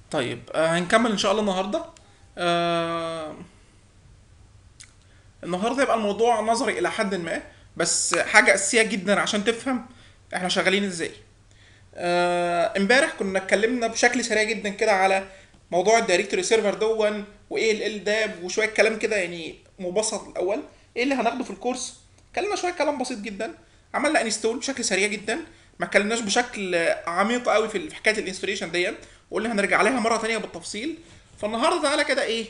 طيب آه هنكمل ان شاء الله النهارده آه النهارده يبقى الموضوع نظري الى حد ما بس حاجه اساسيه جدا عشان تفهم احنا شغالين ازاي آه، امبارح كنا اتكلمنا بشكل سريع جدا كده على موضوع الدايركتوري سيرفر دون وايه ال داب وشويه كلام كده يعني مبسط الاول ايه اللي هناخده في الكورس اتكلمنا شويه كلام بسيط جدا عملنا انستول بشكل سريع جدا ما اتكلمناش بشكل عميق قوي في في حكايه الانستوليشن دي وقلنا هنرجع لها مره تانية بالتفصيل فالنهارده تعالى كده ايه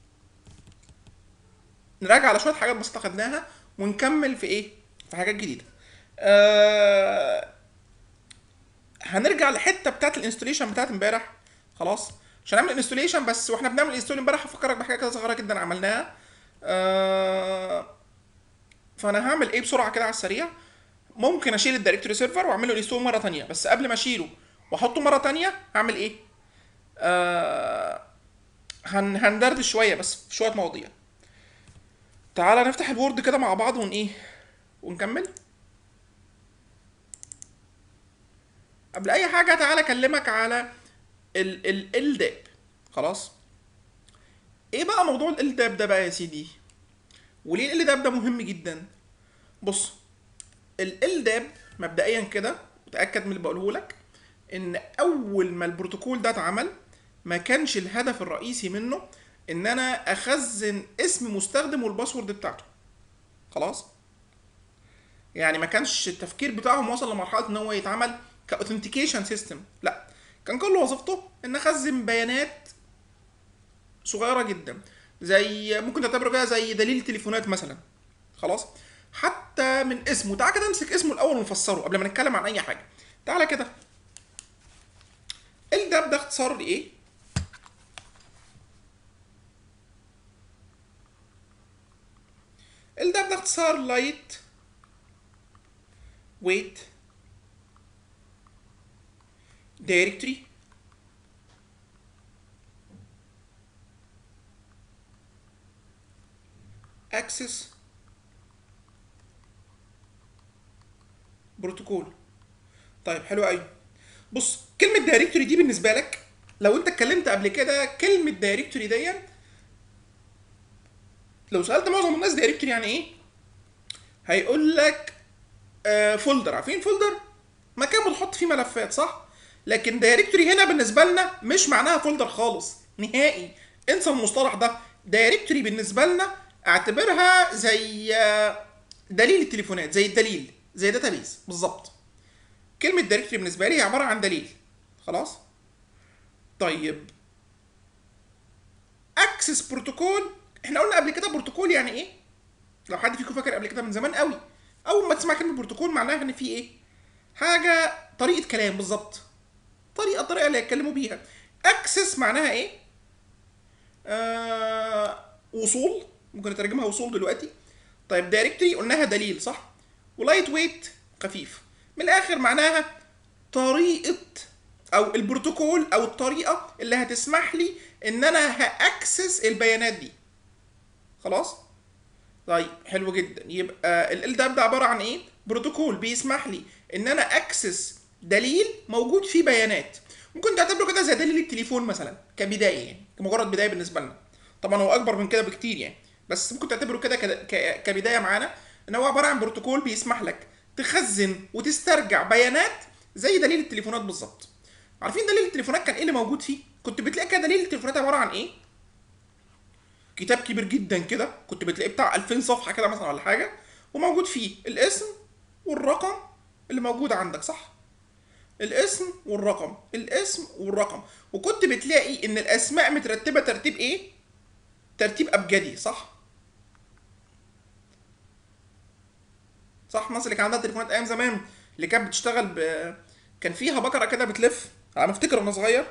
نراجع على شويه حاجات بسيطه خدناها ونكمل في ايه في حاجات جديده آه هنرجع للحته بتاعت الانستوليشن بتاعت امبارح خلاص عشان نعمل انستوليشن بس واحنا بنعمل انستول امبارح هفكرك بحاجه كده صغيره جدا عملناها آه فانا هعمل ايه بسرعه كده على السريع ممكن اشيل الدايركتوري سيرفر واعمله انستول مره تانية بس قبل ما اشيله واحطه مره تانية هعمل ايه آه هن هندردش شويه بس في شويه مواضيع تعالى نفتح الوورد كده مع بعض ون ايه ونكمل قبل اي حاجه تعالى اكلمك على ال ال الداب خلاص ايه بقى موضوع الالداب ده بقى يا سيدي وليه الالداب ده مهم جدا بص الالداب مبدئيا كده متاكد من اللي بقوله لك ان اول ما البروتوكول ده اتعمل ما كانش الهدف الرئيسي منه ان انا اخزن اسم مستخدم والباسورد بتاعته خلاص يعني ما كانش التفكير بتاعهم وصل لمرحله ان هو يتعمل كاوثنتيكيشن سيستم لا كان كل وظيفته ان اخزن بيانات صغيره جدا زي ممكن تعتبره كده زي دليل تليفونات مثلا خلاص حتى من اسمه تعالى كده امسك اسمه الاول ونفسره قبل ما نتكلم عن اي حاجه تعالى كده الدب ده اختصار لايه الدب ده اختصار لايت ويت directory access بروتوكول طيب حلو قوي بص كلمة دايركتوري دي بالنسبة لك لو انت اتكلمت قبل كده كلمة دايركتوري دي لو سألت معظم الناس دايركتوري يعني ايه هيقول لك آه فولدر عارفين فولدر مكان بتحط فيه ملفات صح لكن دايركتوري هنا بالنسبه لنا مش معناها فولدر خالص نهائي انسى المصطلح ده دايركتوري بالنسبه لنا اعتبرها زي دليل التليفونات زي الدليل زي داتابيز بالظبط كلمه دايركتوري بالنسبه لي هي عباره عن دليل خلاص طيب اكسس بروتوكول احنا قلنا قبل كده بروتوكول يعني ايه لو حد فيكم فاكر قبل كده من زمان قوي اول ما تسمع كلمه بروتوكول معناها ان في ايه حاجه طريقه كلام بالظبط طريقه الطريقه اللي هيتكلموا بيها اكسس معناها ايه آه وصول ممكن نترجمها وصول دلوقتي طيب دايركتوري قلناها دليل صح ولايت ويت خفيف من الاخر معناها طريقه او البروتوكول او الطريقه اللي هتسمح لي ان انا هاكسس البيانات دي خلاص طيب حلو جدا يبقى ال ده ده عباره عن ايه بروتوكول بيسمح لي ان انا اكسس دليل موجود فيه بيانات ممكن تعتبره كده زي دليل التليفون مثلا كبدايه يعني كمجرد بدايه بالنسبه لنا طبعا هو اكبر من كده بكتير يعني بس ممكن تعتبره كده كبدايه معانا ان هو عباره عن بروتوكول بيسمح لك تخزن وتسترجع بيانات زي دليل التليفونات بالظبط عارفين دليل التليفونات كان ايه اللي موجود فيه كنت بتلاقي كده دليل التليفونات عباره عن ايه كتاب كبير جدا كده كنت بتلاقيه بتاع 2000 صفحه كده مثلا ولا حاجه وموجود فيه الاسم والرقم اللي موجود عندك صح الاسم والرقم الاسم والرقم وكنت بتلاقي ان الاسماء مترتبه ترتيب ايه ترتيب ابجدي صح صح الناس اللي كان عندها تليفونات ايام زمان اللي كانت بتشتغل ب... كان فيها بكره كده بتلف انا افتكر وانا صغير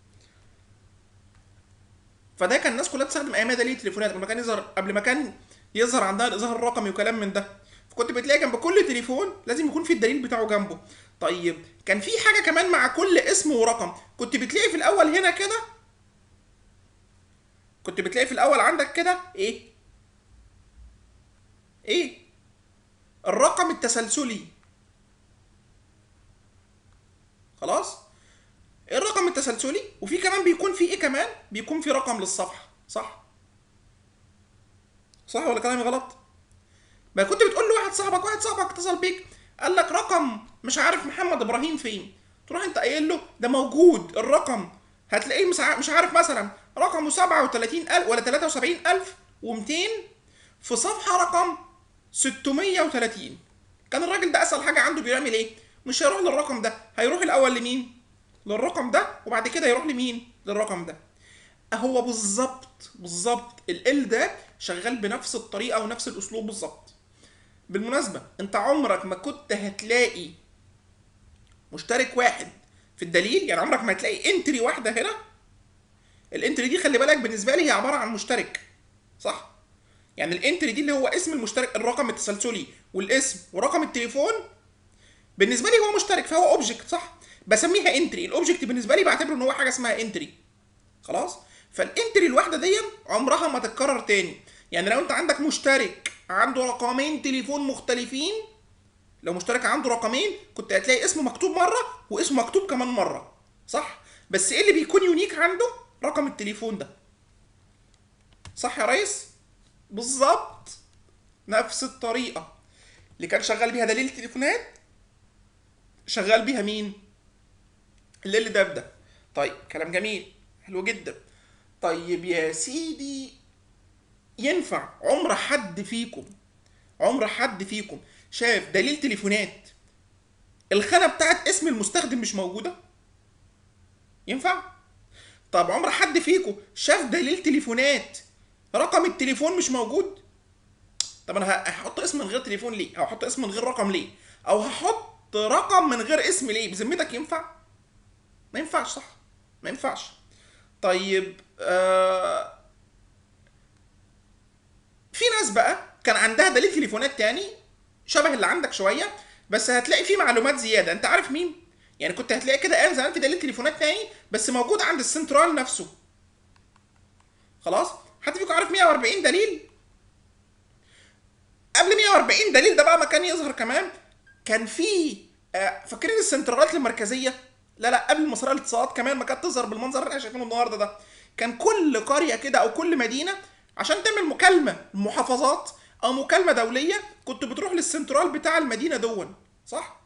فده كان الناس كلها بتستخدم ايام دليل التليفونات قبل ما كان يظهر قبل ما كان يظهر عندها الاظهار الرقمي وكلام من ده فكنت بتلاقي جنب كل تليفون لازم يكون في الدليل بتاعه جنبه طيب كان في حاجه كمان مع كل اسم ورقم كنت بتلاقي في الاول هنا كده كنت بتلاقي في الاول عندك كده ايه ايه الرقم التسلسلي خلاص الرقم التسلسلي تسلسلي وفي كمان بيكون في ايه كمان بيكون في رقم للصفحه صح صح ولا كلامي غلط ما كنت بتقول لواحد صاحبك واحد صاحبك اتصل بيك قال لك رقم مش عارف محمد ابراهيم فين تروح انت قايل له ده موجود الرقم هتلاقيه مسع- مش عارف مثلا رقمه 37000 ولا 73200 في صفحه رقم 630 كان الراجل ده اسهل حاجه عنده بيعمل ايه مش هيروح للرقم ده هيروح الاول لمين للرقم ده وبعد كده يروح لمين للرقم ده هو بالظبط بالظبط ال ده شغال بنفس الطريقه ونفس الاسلوب بالظبط بالمناسبه انت عمرك ما كنت هتلاقي مشترك واحد في الدليل يعني عمرك ما هتلاقي انتري واحده هنا الانتري دي خلي بالك بالنسبه لي هي عباره عن مشترك صح يعني الانتري دي اللي هو اسم المشترك الرقم التسلسلي والاسم ورقم التليفون بالنسبه لي هو مشترك فهو اوبجكت صح بسميها انتري الاوبجكت بالنسبه لي بعتبره ان هو حاجه اسمها انتري خلاص فالانتري الواحده دي عمرها ما تتكرر تاني يعني لو انت عندك مشترك عنده رقمين تليفون مختلفين لو مشترك عنده رقمين كنت هتلاقي اسمه مكتوب مره واسمه مكتوب كمان مره صح بس ايه اللي بيكون يونيك عنده رقم التليفون ده صح يا ريس بالظبط نفس الطريقه اللي كان شغال بيها دليل التليفونات شغال بيها مين الليل ده ده طيب كلام جميل حلو جدا طيب يا سيدي ينفع عمر حد فيكم عمر حد فيكم شاف دليل تليفونات الخانة بتاعت اسم المستخدم مش موجودة ينفع طب عمر حد فيكم شاف دليل تليفونات رقم التليفون مش موجود طب انا هحط اسم من غير تليفون ليه او هحط اسم من غير رقم ليه او هحط رقم من غير اسم ليه بذمتك ينفع ما ينفعش صح ما ينفعش طيب آه في ناس بقى كان عندها دليل تليفونات تاني شبه اللي عندك شويه بس هتلاقي فيه معلومات زياده انت عارف مين يعني كنت هتلاقي كده ايام زمان في دليل تليفونات تاني بس موجود عند السنترال نفسه خلاص حد فيكم عارف 140 دليل قبل 140 دليل ده بقى ما كان يظهر كمان كان في آه، فاكرين السنترالات المركزيه لا لا قبل مصرية الاتصالات كمان ما كانت تظهر بالمنظر اللي احنا شايفينه النهارده ده كان كل قريه كده او كل مدينه عشان تعمل مكالمه محافظات او مكالمه دوليه كنت بتروح للسنترال بتاع المدينه دون صح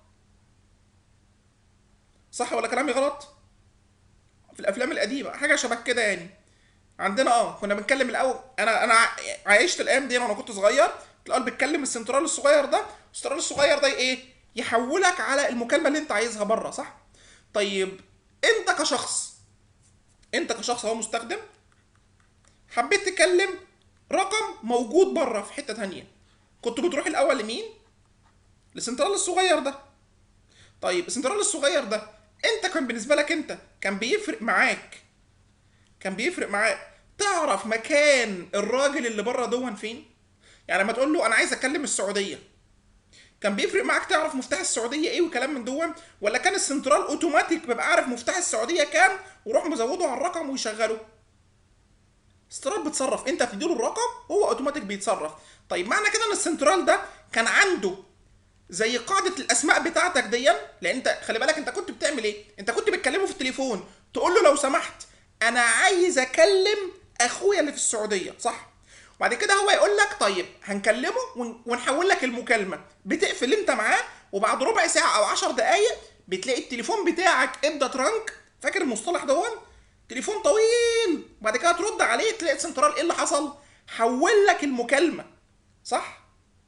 صح ولا كلامي غلط في الافلام القديمه حاجه شبه كده يعني عندنا اه كنا بنتكلم الاول انا انا ع- عايشت الايام دي وانا كنت صغير الاول بتكلم السنترال الصغير ده السنترال الصغير ده ايه يحولك على المكالمه اللي انت عايزها بره صح طيب انت كشخص انت كشخص اهو مستخدم حبيت تكلم رقم موجود بره في حته تانية كنت بتروح الاول لمين للسنترال الصغير ده طيب السنترال الصغير ده انت كان بالنسبه لك انت كان بيفرق معاك كان بيفرق معاك تعرف مكان الراجل اللي بره دون فين يعني لما تقول له انا عايز اكلم السعوديه كان بيفرق معاك تعرف مفتاح السعوديه ايه وكلام من دون ولا كان السنترال اوتوماتيك بيبقى عارف مفتاح السعوديه كام ويروح مزوده على الرقم ويشغله السنترال بتصرف انت بتديله الرقم هو اوتوماتيك بيتصرف طيب معنى كده ان السنترال ده كان عنده زي قاعده الاسماء بتاعتك دي لان انت خلي بالك انت كنت بتعمل ايه انت كنت بتكلمه في التليفون تقول له لو سمحت انا عايز اكلم اخويا اللي في السعوديه صح وبعد كده هو يقول لك طيب هنكلمه ون- ونحول لك المكالمه بتقفل انت معاه وبعد ربع ساعه او 10 دقائق بتلاقي التليفون بتاعك ابدا ترنك فاكر المصطلح دون تليفون طويل وبعد كده ترد عليه تلاقي السنترال ايه اللي حصل حول لك المكالمه صح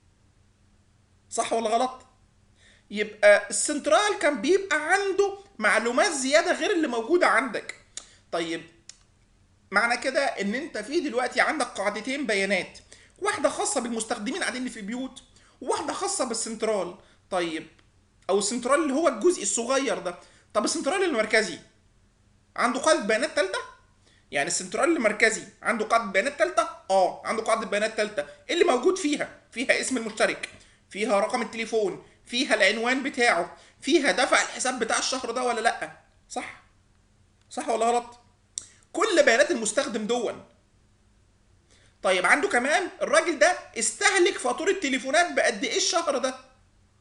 صح ولا غلط يبقى السنترال كان بيبقى عنده معلومات زياده غير اللي موجوده عندك طيب معنى كده ان انت في دلوقتي عندك قاعدتين بيانات واحده خاصه بالمستخدمين قاعدين في بيوت وواحده خاصه بالسنترال طيب او السنترال اللي هو الجزء الصغير ده طب السنترال المركزي عنده قاعده بيانات ثالثه يعني السنترال المركزي عنده قاعده بيانات ثالثه اه عنده قاعده بيانات ثالثه ايه اللي موجود فيها فيها اسم المشترك فيها رقم التليفون فيها العنوان بتاعه فيها دفع الحساب بتاع الشهر ده ولا لا صح صح ولا غلط كل بيانات المستخدم دون طيب عنده كمان الراجل ده استهلك فاتورة تليفونات بقد ايه الشهر ده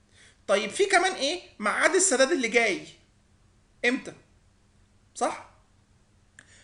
طيب في كمان ايه ميعاد السداد اللي جاي امتى صح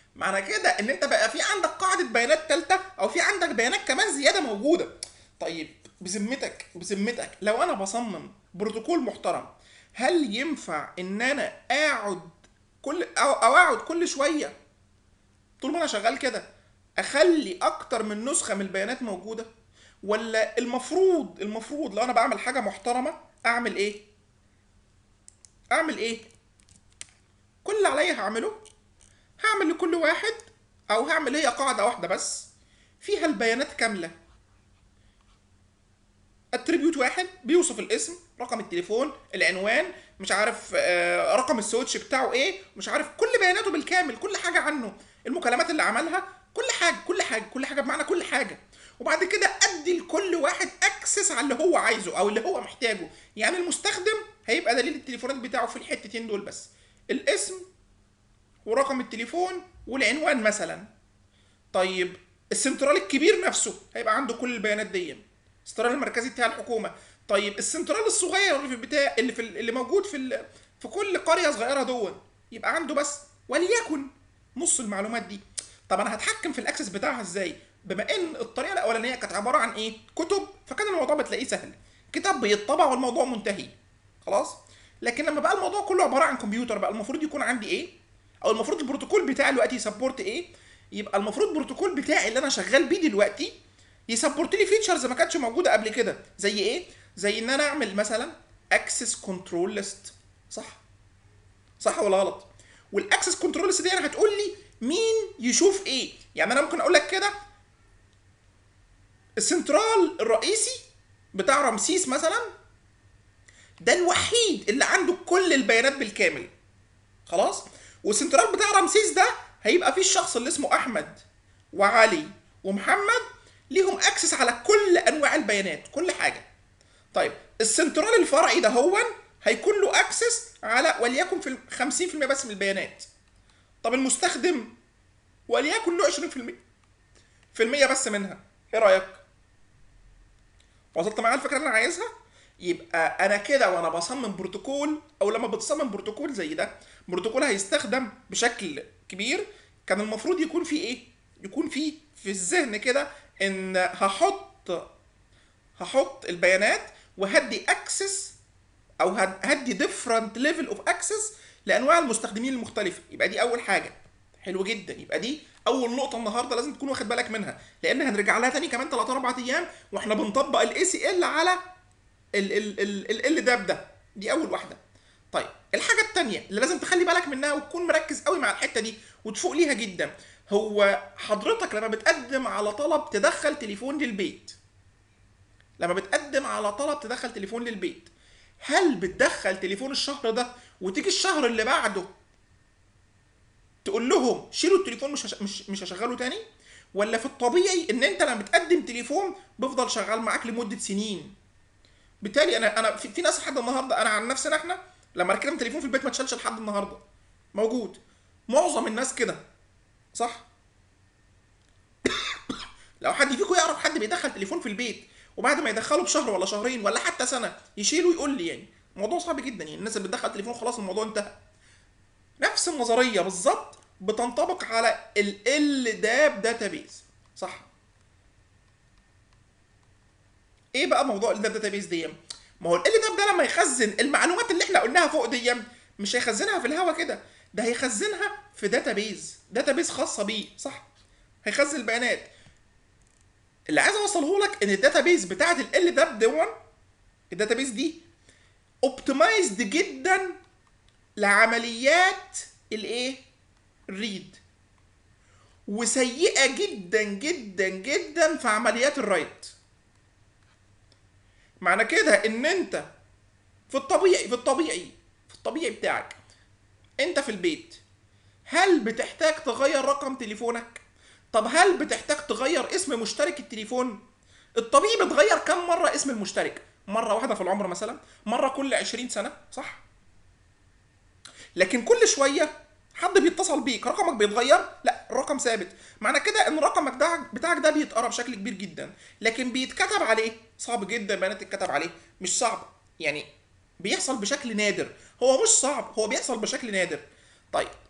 معنى كده ان انت بقى في عندك قاعده بيانات ثالثه او في عندك بيانات كمان زياده موجوده طيب بذمتك بذمتك لو انا بصمم بروتوكول محترم هل ينفع ان انا اقعد كل او, أو اقعد كل شويه طول ما انا شغال كده اخلي اكتر من نسخه من البيانات موجوده ولا المفروض المفروض لو انا بعمل حاجه محترمه اعمل ايه اعمل ايه كل اللي عليا هعمله هعمل لكل واحد او هعمل هي قاعده واحده بس فيها البيانات كامله اتريبيوت واحد بيوصف الاسم رقم التليفون العنوان مش عارف آه، رقم السويتش بتاعه ايه مش عارف كل بياناته بالكامل كل حاجه عنه المكالمات اللي عملها كل حاجه كل حاجه كل حاجه بمعنى كل حاجه وبعد كده ادي لكل واحد اكسس على اللي هو عايزه او اللي هو محتاجه يعني المستخدم هيبقى دليل التليفونات بتاعه في الحتتين دول بس الاسم ورقم التليفون والعنوان مثلا طيب السنترال الكبير نفسه هيبقى عنده كل البيانات دي السنترال المركزي بتاع الحكومه طيب السنترال الصغير اللي في بتاع اللي في اللي موجود في ال... في كل قريه صغيره دون يبقى عنده بس وليكن نص المعلومات دي طب انا هتحكم في الاكسس بتاعها ازاي بما ان الطريقه الاولانيه كانت عباره عن ايه كتب فكان الموضوع بتلاقيه سهل كتاب بيطبع والموضوع منتهي خلاص لكن لما بقى الموضوع كله عباره عن كمبيوتر بقى المفروض يكون عندي ايه او المفروض البروتوكول بتاعي دلوقتي يسبورت ايه يبقى المفروض البروتوكول بتاعي اللي انا شغال بيه دلوقتي يسبورت لي فيتشرز ما كانتش موجوده قبل كده زي ايه زي ان انا اعمل مثلا اكسس كنترول ليست صح صح ولا غلط والاكسس كنترول ليست دي انا هتقول لي مين يشوف ايه يعني انا ممكن اقول لك كده السنترال الرئيسي بتاع رمسيس مثلا ده الوحيد اللي عنده كل البيانات بالكامل خلاص والسنترال بتاع رمسيس ده هيبقى فيه الشخص اللي اسمه احمد وعلي ومحمد ليهم اكسس على كل انواع البيانات كل حاجه طيب السنترال الفرعي ده هو هيكون له اكسس على وليكن في 50% بس من البيانات طب المستخدم وليكن له 20% في المية بس منها ايه رايك وصلت معايا الفكره اللي انا عايزها يبقى انا كده وانا بصمم بروتوكول او لما بتصمم بروتوكول زي ده بروتوكول هيستخدم بشكل كبير كان المفروض يكون فيه ايه يكون فيه في الذهن كده ان هحط هحط البيانات وهدي اكسس او هدي ديفرنت ليفل اوف اكسس لانواع المستخدمين المختلفه يبقى دي اول حاجه حلو جدا يبقى دي اول نقطه النهارده لازم تكون واخد بالك منها لان هنرجع لها تاني كمان 3 4 ايام واحنا بنطبق الاي سي ال على ال ال ال ال داب ده دي اول واحده طيب الحاجه الثانيه اللي لازم تخلي بالك منها وتكون مركز قوي مع الحته دي وتفوق ليها جدا هو حضرتك لما بتقدم على طلب تدخل تليفون للبيت لما بتقدم على طلب تدخل تليفون للبيت هل بتدخل تليفون الشهر ده وتيجي الشهر اللي بعده تقول لهم شيلوا التليفون مش هش... مش مش هشغله تاني ولا في الطبيعي ان انت لما بتقدم تليفون بيفضل شغال معاك لمده سنين بالتالي انا انا في, في ناس لحد النهارده انا عن نفسنا احنا لما ركبنا تليفون في البيت ما اتشالش لحد النهارده موجود معظم الناس كده صح لو حد فيكم يعرف حد بيدخل تليفون في البيت وبعد ما يدخله بشهر ولا شهرين ولا حتى سنه يشيله يقول لي يعني الموضوع صعب جدا يعني الناس اللي بتدخل تليفون خلاص الموضوع انتهى نفس النظريه بالظبط بتنطبق على ال داب داتابيز صح ايه بقى موضوع ال داب داتابيز دي ما هو ال داب ده لما يخزن المعلومات اللي احنا قلناها فوق دي مش هيخزنها في الهوا كده ده هيخزنها في داتابيز داتابيز خاصه بيه صح هيخزن البيانات اللي عايز اوصله لك ان الداتابيز بتاعت ال داب دون الداتابيز دي اوبتمايزد جدا لعمليات الايه الريد وسيئه جدا جدا جدا في عمليات الرايت معنى كده ان انت في الطبيعي في الطبيعي في الطبيعي بتاعك انت في البيت هل بتحتاج تغير رقم تليفونك طب هل بتحتاج تغير اسم مشترك التليفون الطبيعي بتغير كم مره اسم المشترك مره واحده في العمر مثلا مره كل 20 سنه صح لكن كل شويه حد بيتصل بيك رقمك بيتغير لا الرقم ثابت معنى كده ان رقمك ده بتاعك ده بيتقرا بشكل كبير جدا لكن بيتكتب عليه صعب جدا بيانات تتكتب عليه مش صعب يعني بيحصل بشكل نادر هو مش صعب هو بيحصل بشكل نادر طيب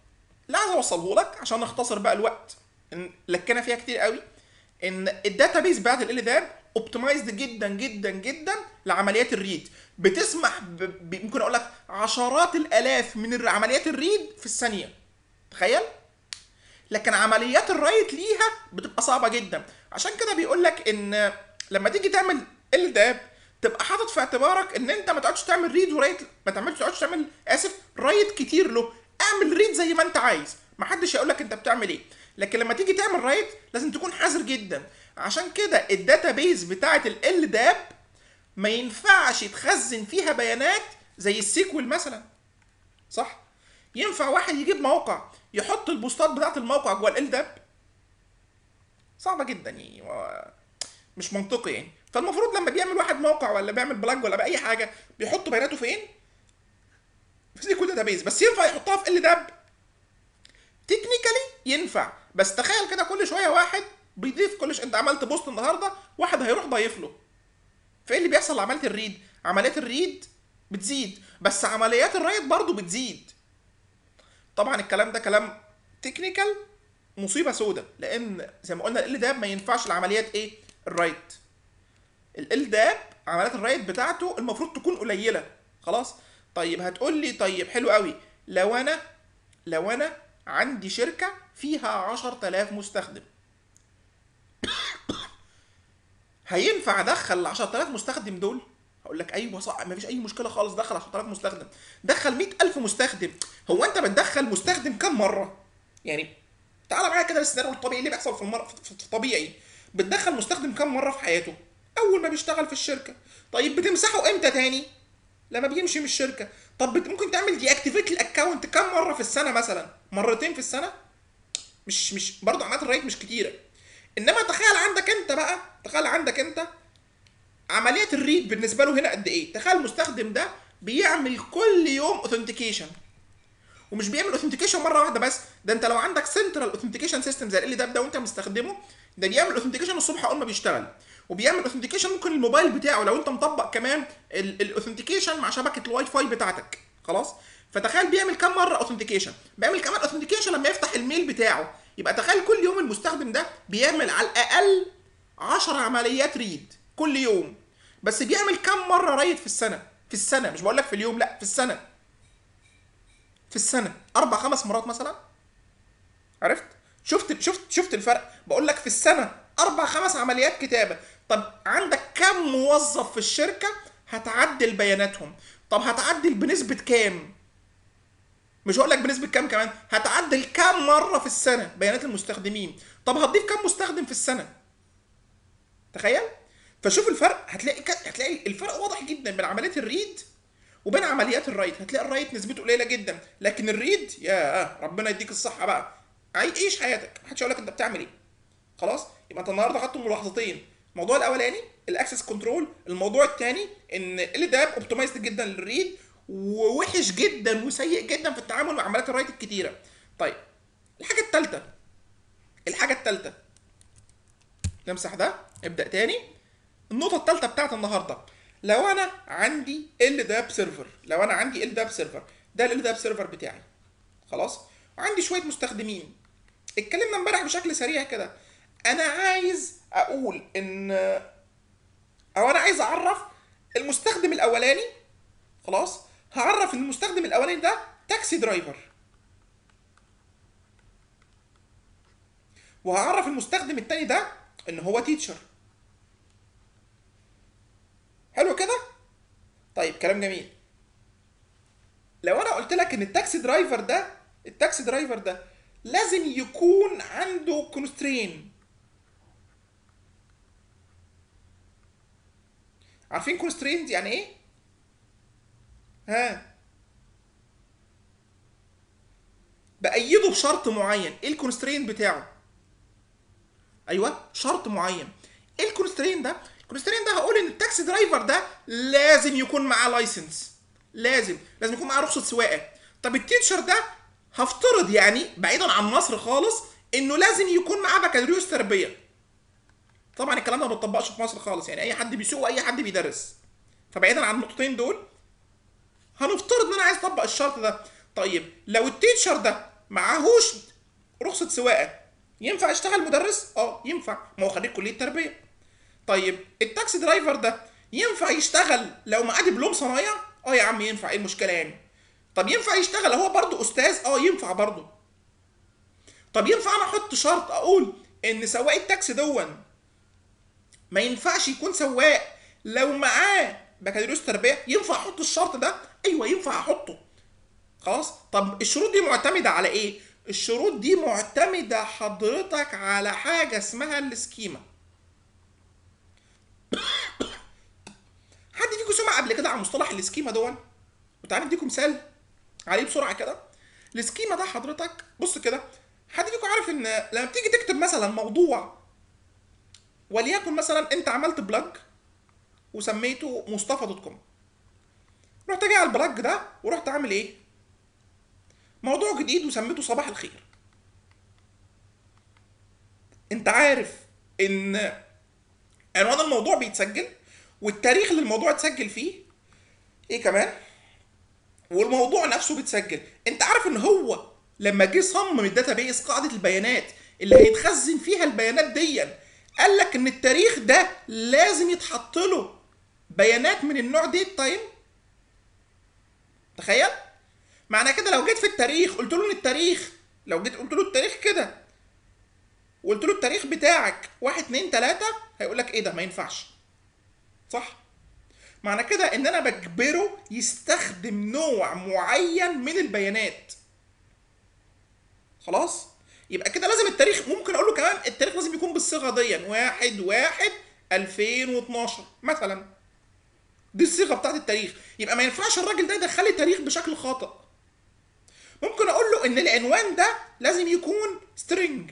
اللي عايز اوصله لك عشان نختصر بقى الوقت إن لكنا فيها كتير قوي ان الداتابيز بتاعت ال داب اوبتمايزد جدا جدا جدا لعمليات الريد بتسمح ب... ب... ممكن اقول لك عشرات الالاف من عمليات الريد في الثانيه تخيل لكن عمليات الرايت ليها بتبقى صعبه جدا عشان كده بيقول لك ان لما تيجي تعمل ال داب تبقى حاطط في اعتبارك ان انت ما تقعدش تعمل ريد ورايت ما تعملش تقعدش تعمل اسف رايت كتير له اعمل ريد زي ما انت عايز ما حدش هيقول لك انت بتعمل ايه لكن لما تيجي تعمل رايت لازم تكون حذر جدا عشان كده الداتابيز بتاعه ال داب ما ينفعش تخزن فيها بيانات زي السيكوال مثلا صح ينفع واحد يجيب موقع يحط البوستات بتاعه الموقع جوه ال داب صعبه جدا يعني و- مش منطقي يعني فالمفروض لما بيعمل واحد موقع ولا بيعمل بلاج ولا باي حاجه بيحط بياناته فين في سيكوال داتابيز بس ينفع يحطها في ال داب تكنيكالي ينفع بس تخيل كده كل شويه واحد بيضيف كل ش... انت عملت بوست النهارده واحد هيروح ضايف له فايه اللي بيحصل لعمليه الريد عمليات الريد بتزيد بس عمليات الرايت برضو بتزيد طبعا الكلام ده كلام تكنيكال مصيبه سودة لان زي ما قلنا ال داب ما ينفعش العمليات ايه الرايت ال داب عمليات الرايت بتاعته المفروض تكون قليله خلاص طيب هتقول لي طيب حلو قوي لو انا لو انا عندي شركه فيها 10000 مستخدم هينفع ادخل ال 10000 مستخدم دول هقول لك ايوه صح مفيش اي مشكله خالص دخل 10000 مستخدم دخل 100000 مستخدم هو انت بتدخل مستخدم كم مره يعني تعال معايا كده السيناريو الطبيعي اللي بيحصل في المر... في في الطبيعي بتدخل مستخدم كم مره في حياته اول ما بيشتغل في الشركه طيب بتمسحه امتى تاني لما بيمشي من الشركه طب بت- ممكن تعمل دي اكتيفيت الاكونت كم مره في السنه مثلا مرتين في السنه مش مش برضه عمليات الرايت مش كتيره انما تخيل عندك انت بقى تخيل عندك انت عمليات الريد بالنسبه له هنا قد ايه تخيل المستخدم ده بيعمل كل يوم اوثنتيكيشن ومش بيعمل اوثنتيكيشن مره واحده بس ده انت لو عندك سنترال اوثنتيكيشن سيستم زي ال داب ده وانت مستخدمه ده بيعمل اوثنتيكيشن الصبح اول ما بيشتغل وبيعمل اوثنتيكيشن ممكن الموبايل بتاعه لو انت مطبق كمان الاوثنتيكيشن مع شبكه الواي فاي بتاعتك خلاص فتخيل بيعمل كام مره اوثنتيكيشن بيعمل كمان اوثنتيكيشن لما يفتح الميل بتاعه يبقى تخيل كل يوم المستخدم ده بيعمل على الاقل 10 عمليات ريد كل يوم بس بيعمل كام مره رايد في السنه في السنه مش بقول لك في اليوم لا في السنه في السنه اربع خمس مرات مثلا عرفت شفت شفت شفت الفرق بقول لك في السنه اربع خمس عمليات كتابه طب عندك كم موظف في الشركه هتعدل بياناتهم طب هتعدل بنسبه كام مش هقول لك بنسبه كام كمان هتعدل كام مره في السنه بيانات المستخدمين طب هتضيف كام مستخدم في السنه تخيل فشوف الفرق هتلاقي ك... هتلاقي الفرق واضح جدا بين عمليات الريد وبين عمليات الرايت هتلاقي الرايت نسبته قليله جدا لكن الريد يا ربنا يديك الصحه بقى عي- عيش حياتك محدش يقول لك انت بتعمل ايه خلاص يبقى انت النهارده خدت ملاحظتين الموضوع الاولاني الاكسس كنترول الموضوع الثاني ان ال داب اوبتمايزد جدا للريد ووحش جدا وسيء جدا في التعامل مع عمليات الرايت الكتيره طيب الحاجه الثالثه الحاجه الثالثه نمسح ده ابدا تاني النقطه الثالثه بتاعت النهارده لو انا عندي ال داب سيرفر لو انا عندي ال داب سيرفر ده ال داب سيرفر بتاعي خلاص وعندي شويه مستخدمين اتكلمنا امبارح بشكل سريع كده انا عايز اقول ان او انا عايز اعرف المستخدم الاولاني خلاص هعرف ان المستخدم الاولاني ده تاكسي درايفر وهعرف المستخدم التاني ده ان هو تيتشر حلو كده طيب كلام جميل لو انا قلت لك ان التاكسي درايفر ده التاكسي درايفر ده لازم يكون عنده كونسترين عارفين كونسترينز يعني ايه ها بأيده بشرط معين ايه الكونسترين بتاعه ايوه شرط معين ايه الكونسترين ده الكونسترين ده هقول ان التاكسي درايفر ده لازم يكون معاه لايسنس لازم لازم يكون معاه رخصه سواقه طب التيتشر ده هفترض يعني بعيدا عن مصر خالص انه لازم يكون معاه بكالوريوس تربيه طبعا الكلام ده ما بيطبقش في مصر خالص يعني اي حد بيسوق واي حد بيدرس فبعيدا عن النقطتين دول هنفترض ان انا عايز اطبق الشرط ده طيب لو التيتشر ده معهوش رخصه سواقه ينفع يشتغل مدرس اه ينفع ما هو خريج كليه تربيه طيب التاكسي درايفر ده ينفع يشتغل لو معاه دبلوم صنايع اه يا عم ينفع ايه المشكله يعني طب ينفع يشتغل هو برضه استاذ اه ينفع برضه طب ينفع انا احط شرط اقول ان سواق التاكسي دون ما ينفعش يكون سواق لو معاه بكالوريوس تربيه ينفع احط الشرط ده ايوه ينفع احطه خلاص طب الشروط دي معتمده على ايه الشروط دي معتمده حضرتك على حاجه اسمها السكيما حد فيكم سمع قبل كده عن مصطلح السكيما دون وتعالى اديكم مثال عليه بسرعه كده السكيما ده حضرتك بص كده حد فيكم عارف ان لما بتيجي تكتب مثلا موضوع وليكن مثلا انت عملت بلوج وسميته مصطفى دوت كوم رحت جاي على البلوج ده ورحت عامل ايه موضوع جديد وسميته صباح الخير انت عارف ان عنوان الموضوع بيتسجل والتاريخ اللي الموضوع اتسجل فيه ايه كمان والموضوع نفسه بيتسجل انت عارف ان هو لما جه صمم الداتابيس قاعده البيانات اللي هيتخزن فيها البيانات دي قال لك ان التاريخ ده لازم يتحط له بيانات من النوع ديت تايم تخيل معنى كده لو جيت في التاريخ قلت له ان التاريخ لو جيت قلت له التاريخ كده وقلت له التاريخ بتاعك واحد اتنين تلاتة هيقول لك ايه ده ما ينفعش صح معنى كده ان انا بجبره يستخدم نوع معين من البيانات خلاص يبقى كده لازم التاريخ ممكن اقول له كمان التاريخ لازم يكون بالصيغه دي واحد واحد 2012 مثلا دي الصيغه بتاعت التاريخ يبقى ما ينفعش الراجل ده يدخل لي تاريخ بشكل خاطئ ممكن اقول له ان العنوان ده لازم يكون سترينج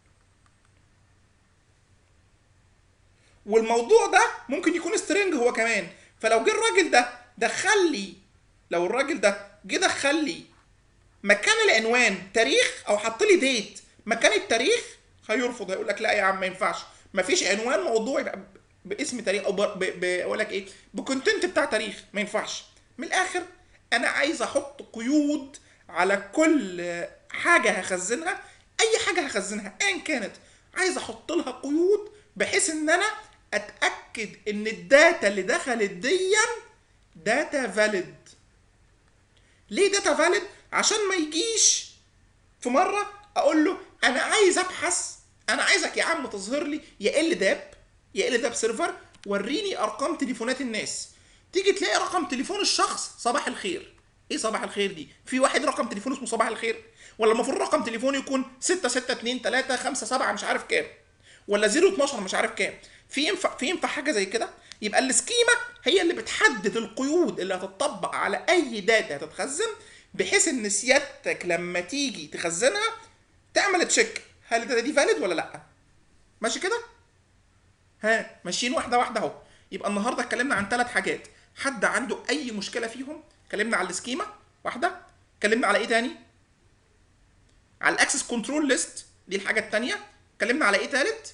والموضوع ده ممكن يكون سترينج هو كمان فلو جه الراجل ده دخل لي لو الراجل ده جه دخل لي مكان العنوان تاريخ او حط لي ديت مكان التاريخ هيرفض هيقول لك لا يا عم ما ينفعش مفيش عنوان موضوع يبقى باسم تاريخ او بقول لك ايه بكونتنت بتاع تاريخ ما ينفعش من الاخر انا عايز احط قيود على كل حاجه هخزنها اي حاجه هخزنها ايا كانت عايز احط لها قيود بحيث ان انا اتاكد ان الداتا اللي دخلت دي داتا فاليد ليه داتا فاليد عشان ما يجيش في مره اقول له انا عايز ابحث انا عايزك يا عم تظهر لي يا ال داب يا ال داب سيرفر وريني ارقام تليفونات الناس تيجي تلاقي رقم تليفون الشخص صباح الخير ايه صباح الخير دي في واحد رقم تليفونه اسمه صباح الخير ولا المفروض رقم تليفونه يكون 6 6 2 3 5 7 مش عارف كام ولا 0 12 مش عارف كام في ينفع في ينفع حاجه زي كده يبقى السكيما هي اللي بتحدد القيود اللي هتطبق على اي داتا هتتخزن بحيث ان سيادتك لما تيجي تخزنها تعمل تشيك هل الداتا دي فاليد ولا لا ماشي كده ها ماشيين واحده واحده اهو يبقى النهارده اتكلمنا عن ثلاث حاجات حد عنده اي مشكله فيهم اتكلمنا على السكيما واحده اتكلمنا على ايه تاني على الاكسس كنترول ليست دي الحاجه الثانيه اتكلمنا على ايه ثالث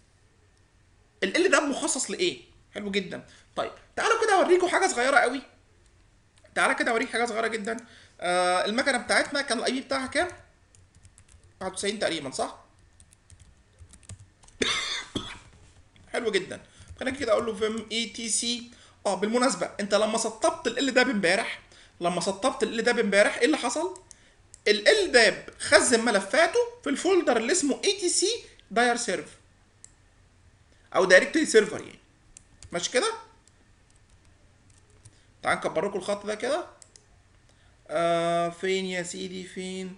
ال ده مخصص لايه حلو جدا طيب تعالوا كده اوريكم حاجه صغيره قوي تعالى كده اوريك حاجه صغيره جدا آه المكنه بتاعتنا كان الاي بي بتاعها كام 91 تقريبا صح حلو جدا خلينا كده اقول له فيم اي تي سي اه بالمناسبه انت لما سطبت ال ده امبارح لما سطبت ال ده امبارح ايه اللي حصل ال داب خزن ملفاته في الفولدر اللي اسمه اي تي سي داير سيرف او دايركتوري سيرفر يعني ماشي كده تعال نكبر لكم الخط ده كده آه فين يا سيدي فين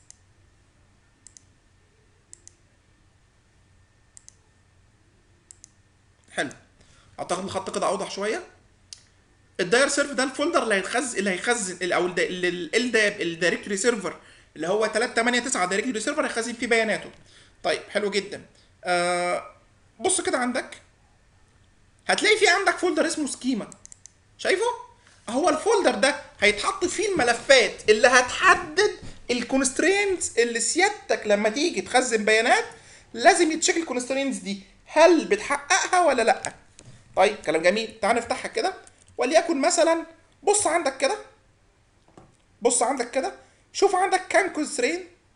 حلو اعتقد الخط كده اوضح شويه الداير سيرف ده الفولدر اللي هيتخزن اللي هيخزن او ال داب الدايركتوري سيرفر اللي هو 389 دايركتوري سيرفر هيخزن فيه بياناته طيب حلو جدا آه بص كده عندك هتلاقي في عندك فولدر اسمه سكيما شايفه هو الفولدر ده هيتحط فيه الملفات اللي هتحدد الكونسترينتس اللي سيادتك لما تيجي تخزن بيانات لازم يتشيك الكونسترينتس دي هل بتحققها ولا لا طيب كلام جميل تعال نفتحها كده وليكن مثلا بص عندك كده بص عندك كده شوف عندك كام كونسترين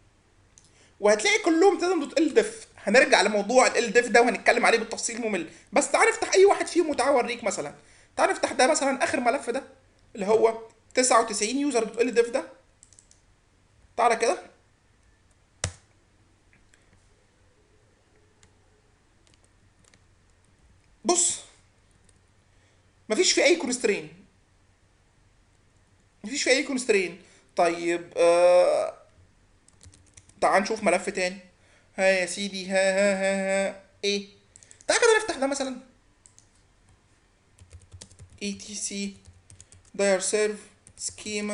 وهتلاقي كلهم تقدر دوت ال ديف هنرجع لموضوع ال ديف ده وهنتكلم عليه بالتفصيل ممل بس تعال نفتح اي واحد فيهم وتعال اوريك مثلا تعال نفتح ده مثلا اخر ملف ده اللي هو 99 يوزر دوت ال ديف ده تعالى كده بص مفيش في اي كونسترين مفيش في اي كونسترين طيب آه... تعال نشوف ملف تاني ها يا سيدي ها ها ها, ها. ايه تعال كده نفتح ده مثلا etc dir serve schema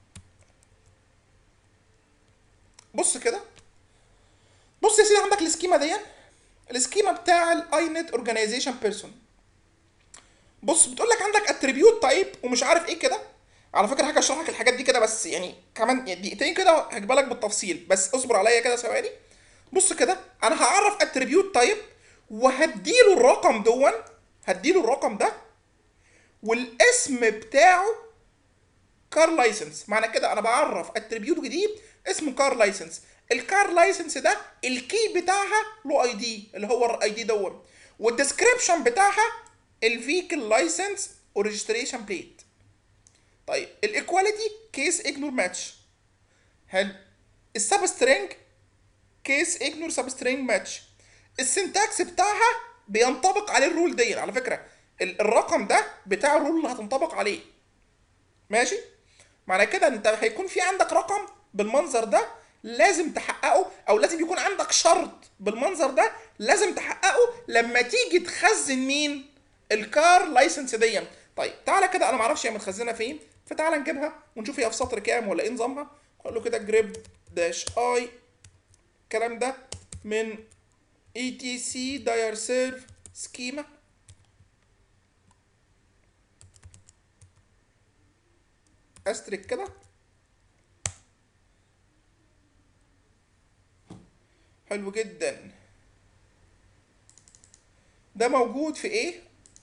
بص كده بص يا سيدي عندك السكيما دي السكيما بتاع الاي نت اورجانيزيشن بيرسون بص بتقول لك عندك اتريبيوت تايب ومش عارف ايه كده على فكره حاجه اشرح لك الحاجات دي كده بس يعني كمان يعني دقيقتين كده هجيبها لك بالتفصيل بس اصبر عليا كده ثواني بص كده انا هعرف اتريبيوت تايب وهديله الرقم دون هديله الرقم ده والاسم بتاعه كار لايسنس معنى كده انا بعرف اتريبيوت جديد اسمه كار لايسنس الكار لايسنس ده الكي بتاعها له اي دي اللي هو الاي دي دون والديسكريبشن بتاعها الفيكل لايسنس وريجستريشن بليت طيب الايكواليتي كيس اجنور ماتش حلو السب سترينج كيس اجنور سب سترينج ماتش السنتاكس بتاعها بينطبق عليه الرول دي على فكره ال- الرقم ده بتاع الرول اللي هتنطبق عليه ماشي معنى كده انت هيكون في عندك رقم بالمنظر ده لازم تحققه او لازم يكون عندك شرط بالمنظر ده لازم تحققه لما تيجي تخزن مين الكار لايسنس دي طيب تعالى كده انا معرفش هي متخزنه فين فتعالى نجيبها ونشوف هي في سطر كام ولا ايه نظامها اقول له كده جريب داش اي الكلام ده من اي تي سي داير سيرف سكيما استرك كده حلو جدا ده موجود في ايه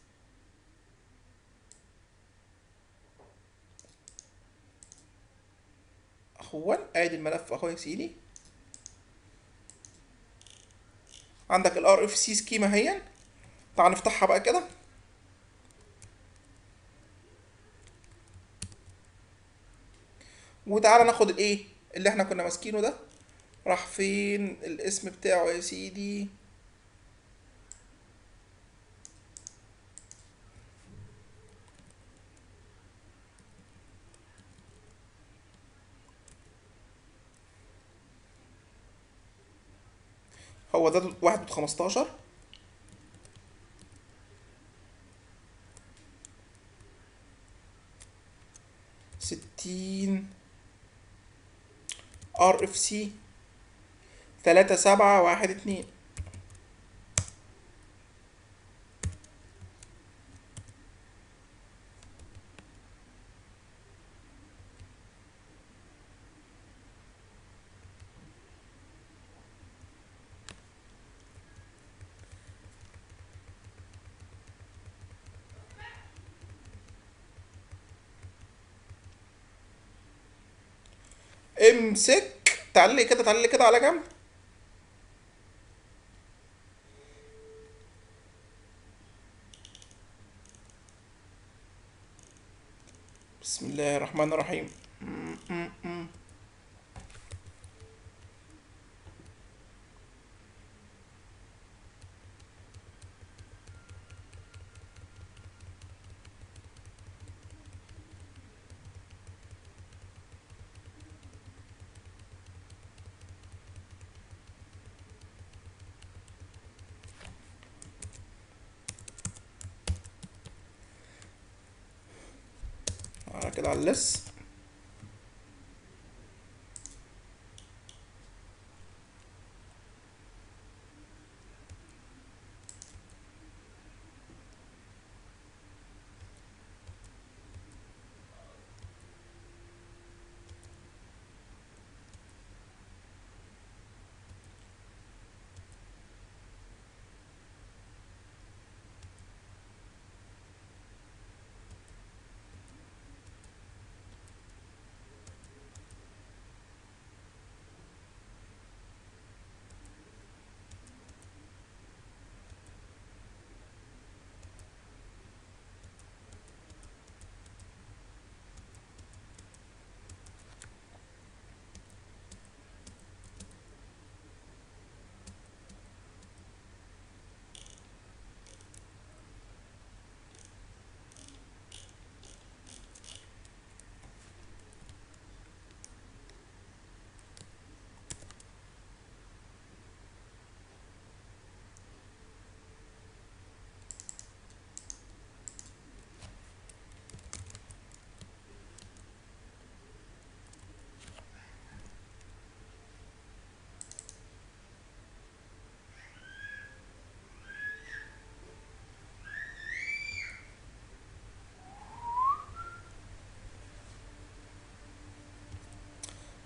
اهو ادي الملف اهو يا سيدي عندك الار اف سي سكيما اهي تعال نفتحها بقى كده وتعالى ناخد الايه اللي احنا كنا ماسكينه ده راح فين الاسم بتاعه يا سيدي هو ده واحد خمستاشر ستين ار اف سي تلاتة سبعة واحد اتنين امسك تعال لي كده تعال لي كده على جنب بسم الله الرحمن الرحيم م- م- م. على كده على اللس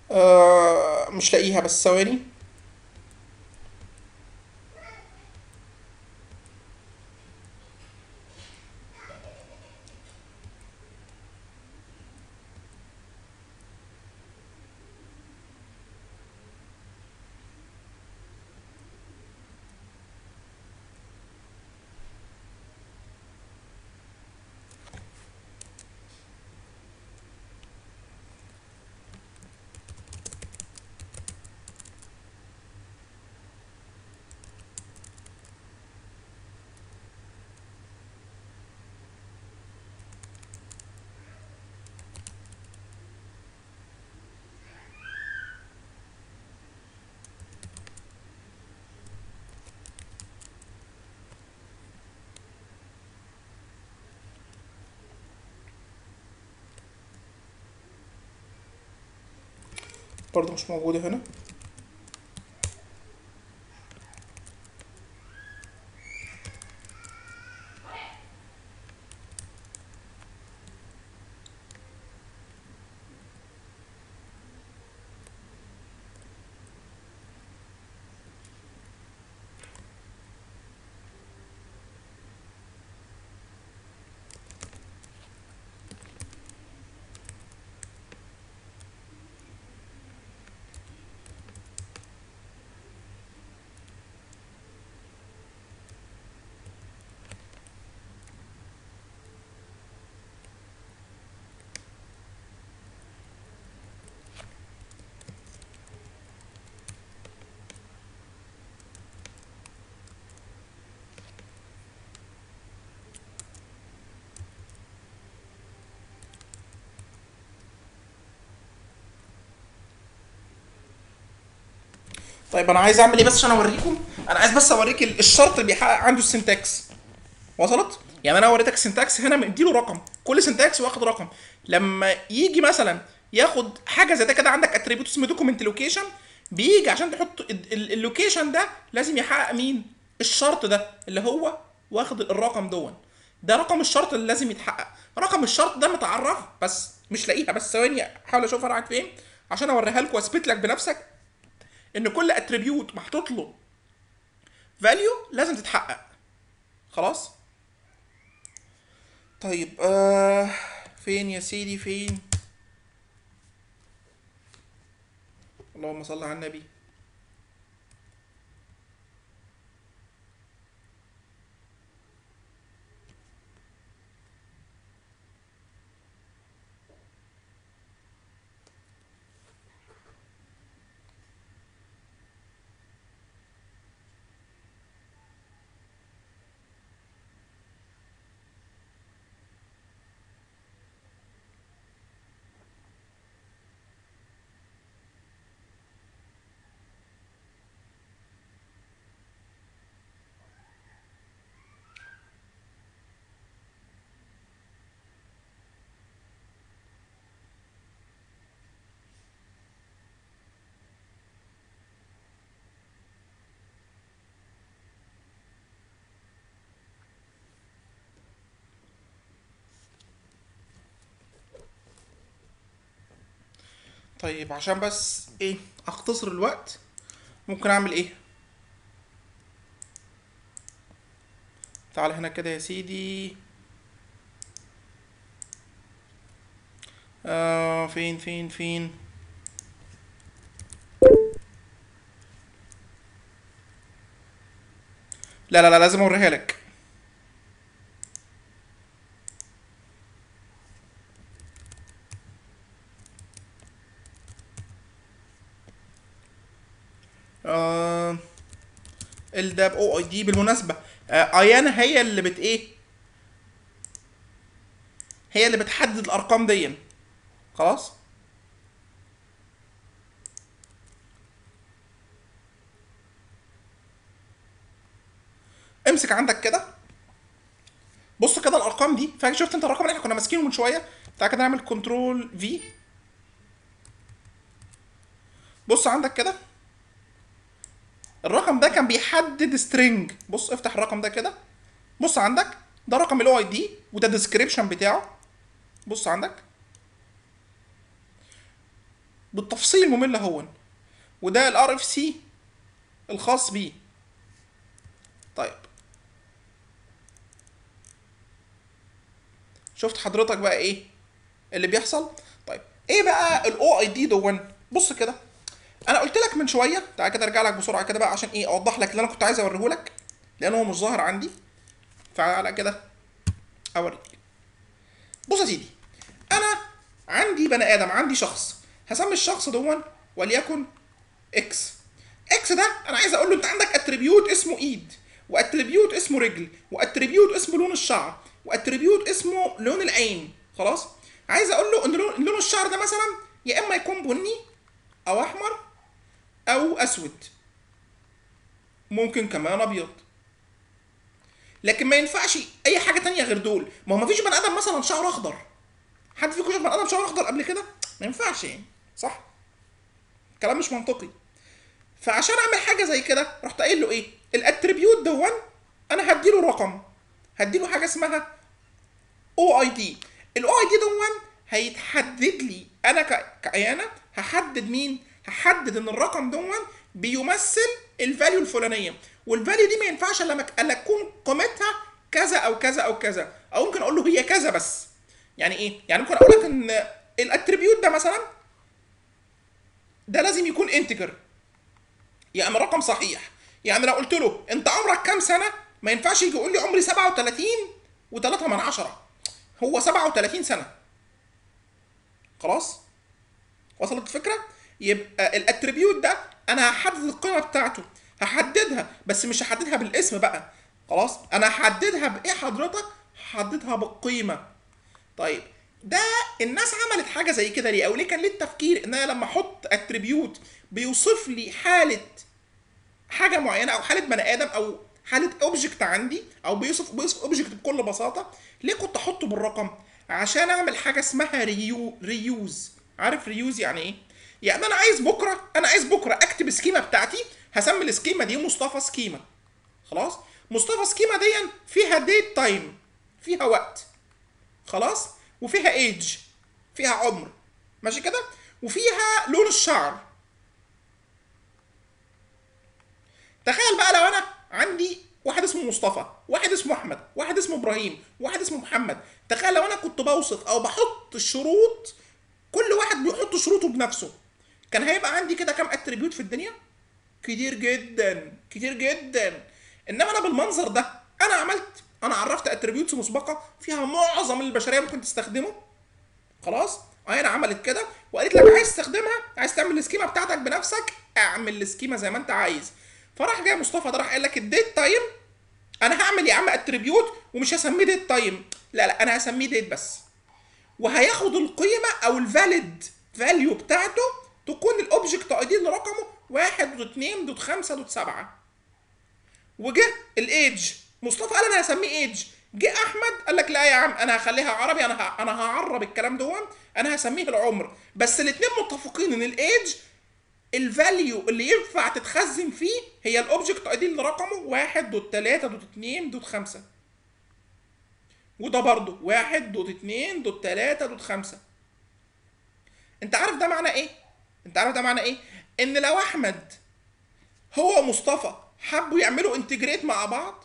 آه مش لاقيها بس ثواني برضه مش موجودة هنا طيب انا عايز اعمل ايه بس عشان اوريكم انا عايز بس اوريك ال- الشرط اللي بيحقق عنده السنتكس وصلت يعني انا وريتك السنتكس هنا مديله رقم كل سنتكس واخد رقم لما يجي مثلا ياخد حاجه زي ده كده عندك اتريبيوت اسمه دوكيمنت لوكيشن بيجي عشان تحط ال- ال- اللوكيشن ده لازم يحقق مين الشرط ده اللي هو واخد الرقم دون ده رقم الشرط اللي لازم يتحقق رقم الشرط ده متعرف بس مش لاقيها بس ثواني احاول اشوفها راحت فين عشان اوريها لكم واثبت لك بنفسك ان كل اتريبيوت محطوط له فاليو لازم تتحقق خلاص طيب آه فين يا سيدي فين اللهم صل على النبي طيب عشان بس ايه اختصر الوقت ممكن اعمل ايه تعال هنا كده يا سيدي آه فين فين فين لا لا لا لازم اوريها لك آه الداب او اي دي بالمناسبة آه ايانا هي اللي بت ايه هي اللي بتحدد الارقام دي خلاص امسك عندك كده بص كده الارقام دي فاكر شفت انت الرقم اللي احنا كنا ماسكينه من شويه تعالى كده نعمل كنترول في بص عندك كده الرقم ده كان بيحدد سترينج بص افتح الرقم ده كده بص عندك ده رقم الاو اي دي وده الديسكريبشن بتاعه بص عندك بالتفصيل ممل هون وده الار اف سي الخاص بيه طيب شفت حضرتك بقى ايه اللي بيحصل طيب ايه بقى الاو اي دي دون بص كده انا قلت لك من شويه تعالى كده ارجع لك بسرعه كده بقى عشان ايه اوضح لك اللي انا كنت عايز اوريه لك لان هو مش ظاهر عندي تعالى كده اوريك بص يا سيدي انا عندي بني ادم عندي شخص هسمي الشخص دون وليكن اكس اكس ده انا عايز اقول له انت عندك اتريبيوت اسمه ايد واتريبيوت اسمه رجل واتريبيوت اسمه لون الشعر واتريبيوت اسمه لون العين خلاص عايز اقول له ان لون, لون الشعر ده مثلا يا اما يكون بني او احمر او اسود ممكن كمان ابيض لكن ما ينفعش اي حاجه تانية غير دول ما هو مفيش بني ادم مثلا شعره اخضر حد فيكم شاف بني ادم شعره اخضر قبل كده ما ينفعش يعني صح كلام مش منطقي فعشان اعمل حاجه زي كده رحت قايل له ايه الاتريبيوت دون انا هديله رقم هديله حاجه اسمها او اي دي الاو اي دي دون هيتحدد لي انا ك- كعيانه هحدد مين هحدد ان الرقم دون بيمثل الفاليو الفلانيه والفاليو دي ما ينفعش الا مك- الا تكون قيمتها كذا او كذا او كذا او ممكن اقول له هي كذا بس يعني ايه يعني ممكن اقول لك ان الاتريبيوت ده مثلا ده لازم يكون انتجر يعني رقم صحيح يعني لو قلت له انت عمرك كام سنه ما ينفعش يجي يقول لي عمري 37 و3 من عشرة هو 37 سنه خلاص وصلت الفكره يبقى الاتريبيوت ده انا هحدد القيمه بتاعته هحددها بس مش هحددها بالاسم بقى خلاص انا هحددها بايه حضرتك هحددها بالقيمه طيب ده الناس عملت حاجه زي كده ليه او ليه كان ليه التفكير ان انا لما احط اتريبيوت بيوصف لي حاله حاجه معينه او حاله بني ادم او حاله اوبجكت عندي او بيوصف بيوصف اوبجكت بكل بساطه ليه كنت احطه بالرقم عشان اعمل حاجه اسمها ريو ريوز عارف ريوز يعني ايه يعني انا عايز بكره انا عايز بكره اكتب سكيما بتاعتي هسمي السكيما دي مصطفى سكيما خلاص مصطفى سكيما دي فيها ديت تايم فيها وقت خلاص وفيها ايج فيها عمر ماشي كده وفيها لون الشعر تخيل بقى لو انا عندي واحد اسمه مصطفى واحد اسمه احمد واحد اسمه ابراهيم واحد اسمه محمد تخيل لو انا كنت بوصف او بحط الشروط كل واحد بيحط شروطه بنفسه كان هيبقى عندي كده كام اتريبيوت في الدنيا كتير جدا كتير جدا انما انا بالمنظر ده انا عملت انا عرفت اتريبيوتس مسبقه فيها معظم البشريه ممكن تستخدمه خلاص انا عملت كده وقالت لك عايز تستخدمها عايز تعمل السكيما بتاعتك بنفسك اعمل السكيما زي ما انت عايز فراح جاي مصطفى ده راح قال لك الديت تايم انا هعمل يا عم اتريبيوت ومش هسميه ديت تايم لا لا انا هسميه ديت بس وهياخد القيمه او الفاليد فاليو بتاعته تكون الاوبجكت اي دي اللي رقمه 1 دوت 2 دوت 5 دوت 7 وجه الايدج مصطفى قال انا هسميه ايدج جه احمد قال لك لا يا عم انا هخليها عربي انا ه... انا هعرب الكلام دون انا هسميه العمر بس الاثنين متفقين ان الايدج الفاليو اللي ينفع تتخزن فيه هي الاوبجكت اي دي اللي رقمه 1 دوت 3 دوت 2 دوت 5 وده برضه 1 دوت 2 دوت 3 دوت 5 انت عارف ده معناه ايه؟ انت عارف ده معناه ايه؟ ان لو احمد هو مصطفى حبوا يعملوا انتجريت مع بعض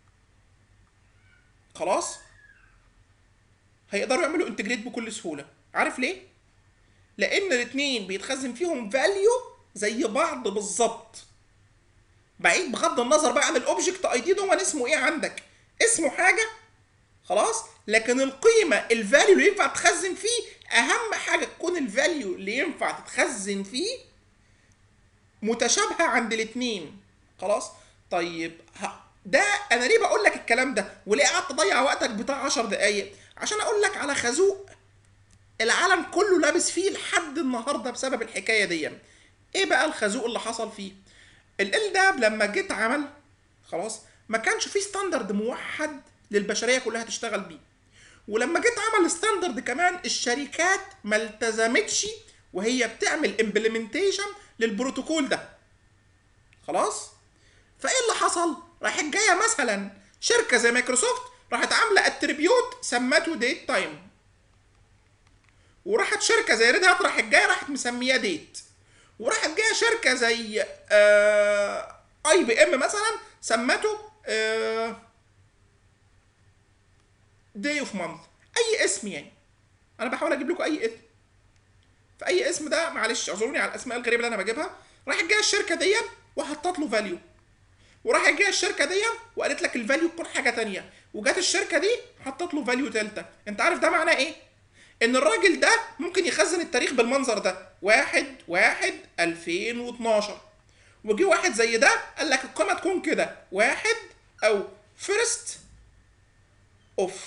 خلاص هيقدروا يعملوا انتجريت بكل سهوله عارف ليه لان الاثنين بيتخزن فيهم فاليو زي بعض بالظبط بعيد بغض النظر بقى عن الاوبجكت اي دي ده اسمه ايه عندك اسمه حاجه خلاص لكن القيمه الفاليو اللي ينفع تخزن فيه اهم حاجه تكون الفاليو اللي ينفع تتخزن فيه متشابهه عند الاثنين خلاص طيب ه- ده انا ليه بقول لك الكلام ده وليه قعدت اضيع وقتك بتاع 10 دقايق عشان اقول لك على خازوق العالم كله لابس فيه لحد النهارده بسبب الحكايه دي ايه بقى الخازوق اللي حصل فيه ال ده لما جيت عمل خلاص ما كانش فيه ستاندرد موحد للبشريه كلها تشتغل بيه ولما جيت عمل ستاندرد كمان الشركات ما التزمتش وهي بتعمل امبلمنتيشن للبروتوكول ده خلاص فايه اللي حصل راحت جايه مثلا شركه زي مايكروسوفت راحت عامله اتريبيوت سمته ديت تايم وراحت شركه زي ريد هات راحت جايه راحت مسمياه ديت وراحت جايه شركه زي آه اي بي ام مثلا سمته آه داي اوف مانث اي اسم يعني انا بحاول اجيب لكم اي اسم فاي اسم ده معلش اعذروني على الاسماء الغريبه اللي انا بجيبها راحت جايه الشركه دي وحطت له فاليو وراحت جايه الشركه دي وقالت لك الفاليو تكون حاجه تانية وجت الشركه دي حطت له فاليو تالتة انت عارف ده معناه ايه ان الراجل ده ممكن يخزن التاريخ بالمنظر ده واحد واحد 2012 وجي واحد زي ده قال لك القيمه تكون كده واحد او فيرست اوف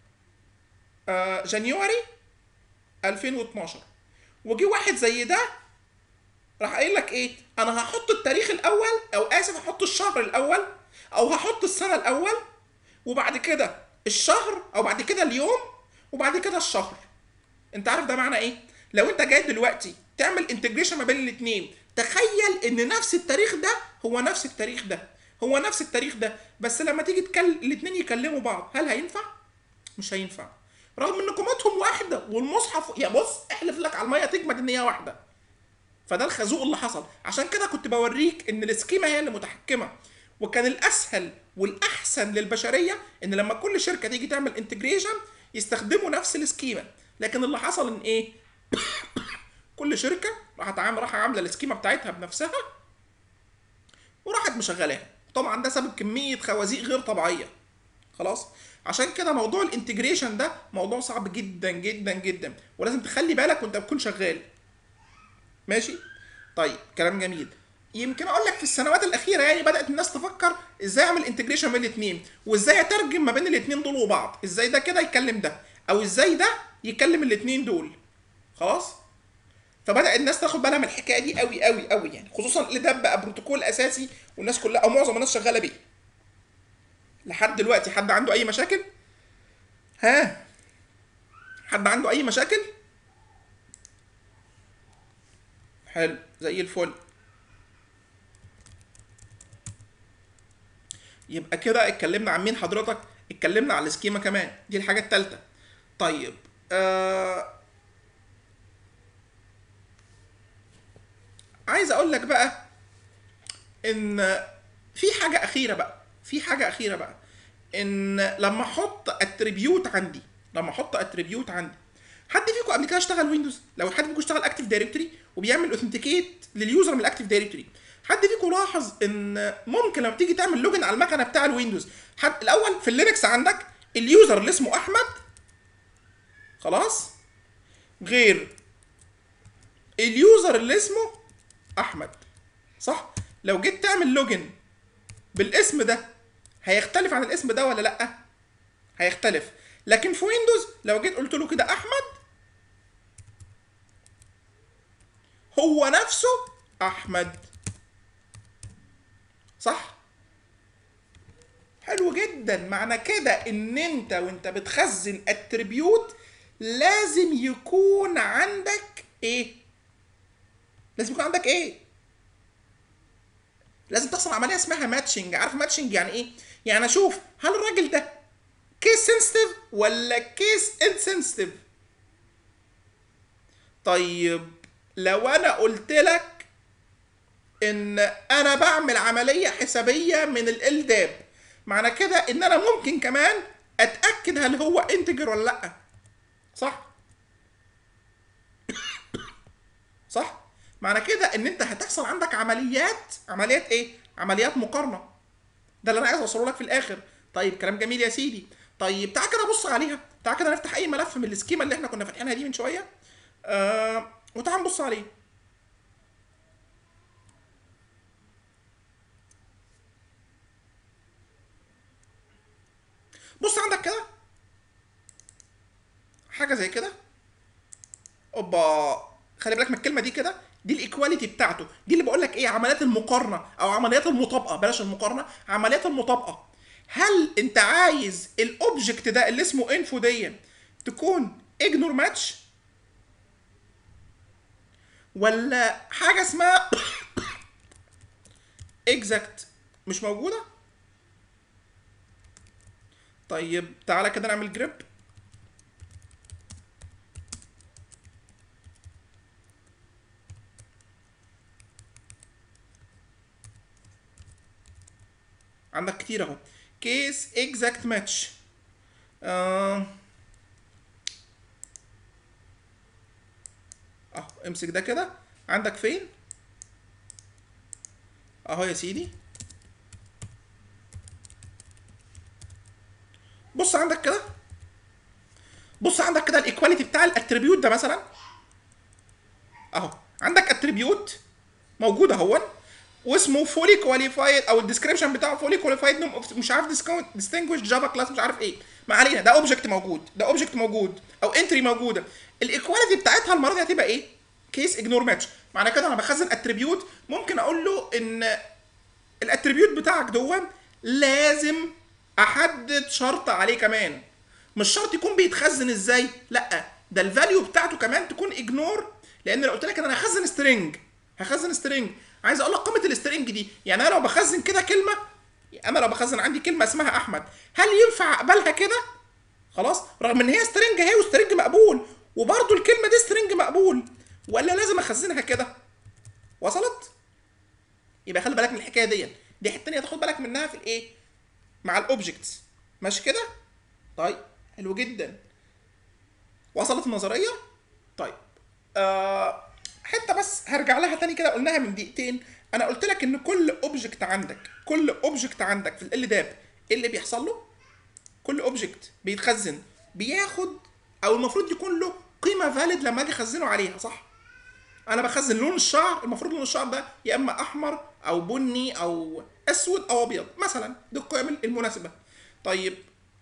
جانيوري 2012 وجي واحد زي ده راح قايل لك ايه انا هحط التاريخ الاول او اسف هحط الشهر الاول او هحط السنه الاول وبعد كده الشهر او بعد كده اليوم وبعد كده الشهر انت عارف ده معنى ايه لو انت جاي دلوقتي تعمل انتجريشن ما بين الاثنين تخيل ان نفس التاريخ ده هو نفس التاريخ ده هو نفس التاريخ ده بس لما تيجي تكلم الاثنين يكلموا بعض هل هينفع مش هينفع رغم ان قيمتهم واحده والمصحف يا بص احلف لك على الميه تجمد ان هي واحده فده الخازوق اللي حصل عشان كده كنت بوريك ان السكيما هي اللي متحكمه وكان الاسهل والاحسن للبشريه ان لما كل شركه تيجي تعمل انتجريشن يستخدموا نفس السكيما لكن اللي حصل ان ايه كل شركه راحت عامله راح عامله السكيما بتاعتها بنفسها وراحت مشغلاها طبعا ده سبب كميه خوازيق غير طبيعيه خلاص عشان كده موضوع الانتجريشن ده موضوع صعب جدا جدا جدا ولازم تخلي بالك وانت بتكون شغال ماشي طيب كلام جميل يمكن اقول لك في السنوات الاخيره يعني بدات الناس تفكر ازاي اعمل انتجريشن بين الاثنين وازاي اترجم ما بين الاثنين دول وبعض ازاي ده كده يكلم ده او ازاي ده يكلم الاثنين دول خلاص فبدا الناس تاخد بالها من الحكايه دي قوي قوي قوي يعني خصوصا اللي ده بقى بروتوكول اساسي والناس كلها او معظم الناس شغاله بيه لحد دلوقتي حد عنده اي مشاكل ها حد عنده اي مشاكل حلو زي الفل يبقى كده اتكلمنا عن مين حضرتك اتكلمنا على السكيما كمان دي الحاجه الثالثه طيب آه عايز اقول لك بقى ان في حاجه اخيره بقى في حاجه اخيره بقى ان لما احط اتريبيوت عندي لما احط اتريبيوت عندي حد فيكم قبل كده اشتغل ويندوز لو حد فيكم اشتغل اكتيف دايركتوري وبيعمل اوثنتيكيت لليوزر من الاكتيف دايركتوري حد فيكم لاحظ ان ممكن لما تيجي تعمل لوجن على المكنه بتاع الويندوز حد الاول في اللينكس عندك اليوزر اللي اسمه احمد خلاص غير اليوزر اللي اسمه احمد صح لو جيت تعمل لوجن بالاسم ده هيختلف عن الاسم ده ولا لا هيختلف لكن في ويندوز لو جيت قلت له كده احمد هو نفسه احمد صح حلو جدا معنى كده ان انت وانت بتخزن اتريبيوت لازم يكون عندك ايه لازم يكون عندك ايه لازم تحصل عمليه اسمها ماتشنج عارف ماتشنج يعني ايه يعني اشوف هل الراجل ده كيس سنسيتيف ولا كيس انسنسيتيف طيب لو انا قلت لك ان انا بعمل عمليه حسابيه من الالداب معنى كده ان انا ممكن كمان اتاكد هل هو انتجر ولا لا صح صح معنى كده ان انت هتحصل عندك عمليات عمليات ايه عمليات مقارنه ده اللي انا عايز اوصله لك في الاخر طيب كلام جميل يا سيدي طيب تعال كده بص عليها تعال كده نفتح اي ملف من السكيما اللي احنا كنا فاتحينها دي من شويه آه وتعال نبص عليه بص عندك كده حاجه زي كده اوبا خلي بالك من الكلمه دي كده دي الايكواليتي بتاعته دي اللي بقول لك ايه عمليات المقارنه او عمليات المطابقه بلاش المقارنه عمليات المطابقه هل انت عايز الاوبجكت ده اللي اسمه انفو دي تكون اجنور ماتش ولا حاجه اسمها اكزاكت مش موجوده طيب تعالى كده نعمل جريب عندك كتير اهو كيس اكزاكت ماتش اه اهو امسك ده كده عندك فين اهو يا سيدي بص عندك كده بص عندك كده الايكواليتي بتاع الاتريبيوت ده مثلا اهو عندك اتريبيوت موجود اهو واسمه فولي كواليفايد او الديسكربشن بتاعه فولي كواليفايد مش عارف ديستنجوش جافا كلاس مش عارف ايه ما علينا ده اوبجكت موجود ده اوبجكت موجود او انتري موجوده الايكواليتي بتاعتها المره دي هتبقى ايه كيس اجنور ماتش معنى كده انا بخزن اتريبيوت ممكن اقول له ان الاتريبيوت بتاعك دون لازم احدد شرط عليه كمان مش شرط يكون بيتخزن ازاي لا ده الفاليو بتاعته كمان تكون اجنور لان لو قلت لك ان انا هخزن سترينج هخزن سترينج عايز اقول لك قيمه السترينج دي يعني انا لو بخزن كده كلمه انا لو بخزن عندي كلمه اسمها احمد هل ينفع اقبلها كده خلاص رغم ان هي سترينج اهي وسترينج مقبول وبرده الكلمه دي سترينج مقبول ولا لازم اخزنها كده وصلت يبقى خلي بالك من الحكايه دي دي حته تانيه تاخد بالك منها في الايه مع الاوبجكتس ماشي كده طيب حلو جدا وصلت النظريه طيب آه حته بس هرجع لها تاني كده قلناها من دقيقتين انا قلت لك ان كل اوبجكت عندك كل اوبجكت عندك في ال داب ايه اللي بيحصل له كل اوبجكت بيتخزن بياخد او المفروض يكون له قيمه فاليد لما اجي اخزنه عليها صح انا بخزن لون الشعر المفروض لون الشعر ده يا اما احمر او بني او اسود او ابيض مثلا دي القيم المناسبه طيب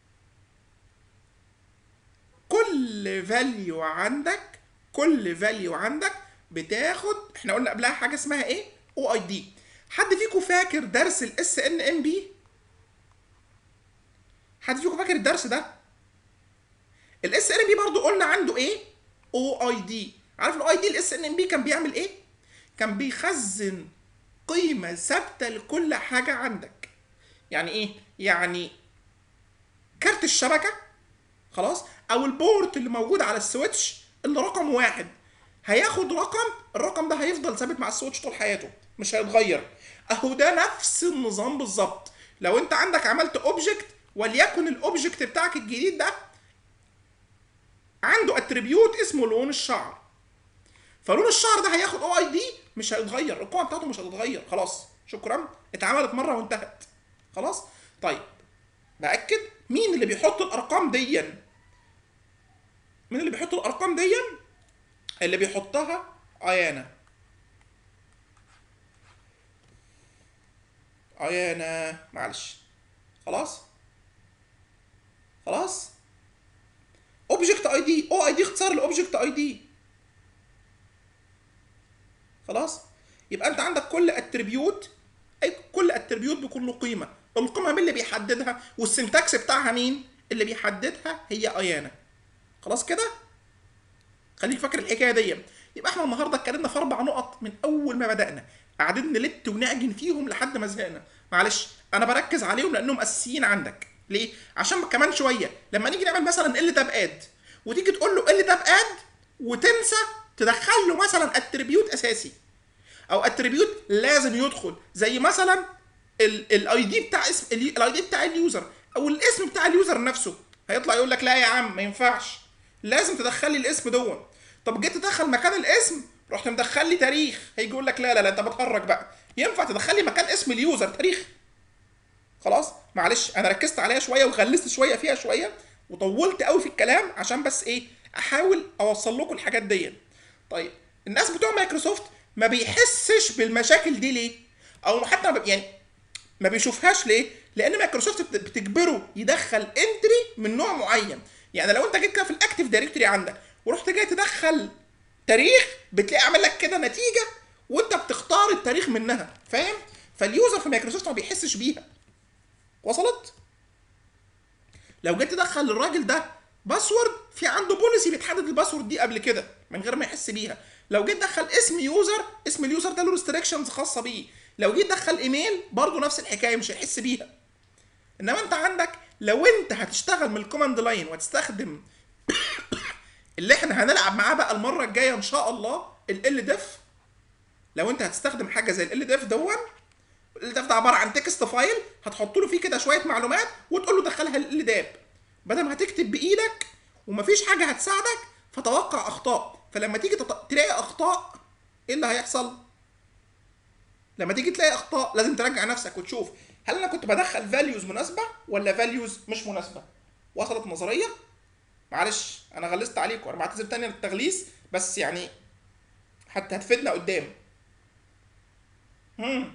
كل فاليو عندك كل فاليو عندك بتاخد احنا قلنا قبلها حاجه اسمها ايه او اي دي حد فيكم فاكر درس الاس ان ام بي حد فيكم فاكر الدرس ده الاس ان ام بي برضو قلنا عنده ايه او اي دي عارف الاو اي دي الاس ان ام بي كان بيعمل ايه كان بيخزن قيمه ثابته لكل حاجه عندك يعني ايه يعني كارت الشبكه خلاص او البورت اللي موجود على السويتش اللي رقم واحد هياخد رقم الرقم ده هيفضل ثابت مع السويتش طول حياته مش هيتغير اهو ده نفس النظام بالظبط لو انت عندك عملت اوبجكت وليكن الاوبجكت بتاعك الجديد ده عنده اتريبيوت اسمه لون الشعر فلون الشعر ده هياخد او اي دي مش هيتغير القوه بتاعته مش هتتغير خلاص شكرا اتعملت مره وانتهت خلاص طيب باكد مين اللي بيحط الارقام دي مين اللي بيحط الارقام دي اللي بيحطها ايانا ايانا معلش خلاص خلاص اوبجكت اي دي او اي دي اختصار لاوبجكت اي دي خلاص يبقى انت عندك كل اتريبيوت اي كل اتريبيوت بيكون له قيمه القيمه مين اللي بيحددها والسنتكس بتاعها مين اللي بيحددها هي ايانا خلاص كده خليك فاكر الحكايه دي يبقى احنا النهارده اتكلمنا في اربع نقط من اول ما بدانا قاعدين نلت ونعجن فيهم لحد ما زهقنا معلش انا بركز عليهم لانهم اساسيين عندك ليه عشان كمان شويه لما نيجي نعمل مثلا ال تاب اد وتيجي تقول له ال تاب اد وتنسى تدخل له مثلا اتريبيوت اساسي او اتريبيوت لازم يدخل زي مثلا الاي دي بتاع اسم الاي دي بتاع اليوزر او الاسم بتاع اليوزر نفسه هيطلع يقول لك لا يا عم ما ينفعش لازم تدخل لي الاسم دون طب جيت تدخل مكان الاسم رحت مدخل لي تاريخ هيجي يقول لك لا لا لا انت بتهرج بقى ينفع تدخل لي مكان اسم اليوزر تاريخ خلاص معلش انا ركزت عليها شويه وغلست شويه فيها شويه وطولت قوي في الكلام عشان بس ايه احاول اوصل لكم الحاجات دي طيب الناس بتوع مايكروسوفت ما بيحسش بالمشاكل دي ليه او حتى ما يعني ما بيشوفهاش ليه لان مايكروسوفت بتجبره يدخل انتري من نوع معين يعني لو انت جيت كده في الاكتيف دايركتوري عندك ورحت جاي تدخل تاريخ بتلاقي عامل لك كده نتيجه وانت بتختار التاريخ منها فاهم فاليوزر في مايكروسوفت ما بيحسش بيها وصلت لو جيت تدخل الراجل ده باسورد في عنده بوليسي بتحدد الباسورد دي قبل كده من غير ما يحس بيها لو جيت تدخل اسم يوزر اسم اليوزر ده له ريستريكشنز خاصه بيه لو جيت تدخل ايميل برضه نفس الحكايه مش هيحس بيها انما انت عندك لو انت هتشتغل من الكوماند لاين وتستخدم اللي احنا هنلعب معاه بقى المره الجايه ان شاء الله ال ديف لو انت هتستخدم حاجه زي ال ديف دون الداف ده عباره عن تكست فايل هتحط له فيه كده شويه معلومات وتقول له دخلها لداب بدل ما هتكتب بايدك ومفيش حاجه هتساعدك فتوقع اخطاء فلما تيجي تط... تلاقي اخطاء ايه اللي هيحصل لما تيجي تلاقي اخطاء لازم تراجع نفسك وتشوف هل انا كنت بدخل فاليوز مناسبه ولا فاليوز مش مناسبه وصلت نظريه معلش انا غلست عليكم انا بعتذر تاني عن التغليس بس يعني حتى هتفيدنا قدام مم.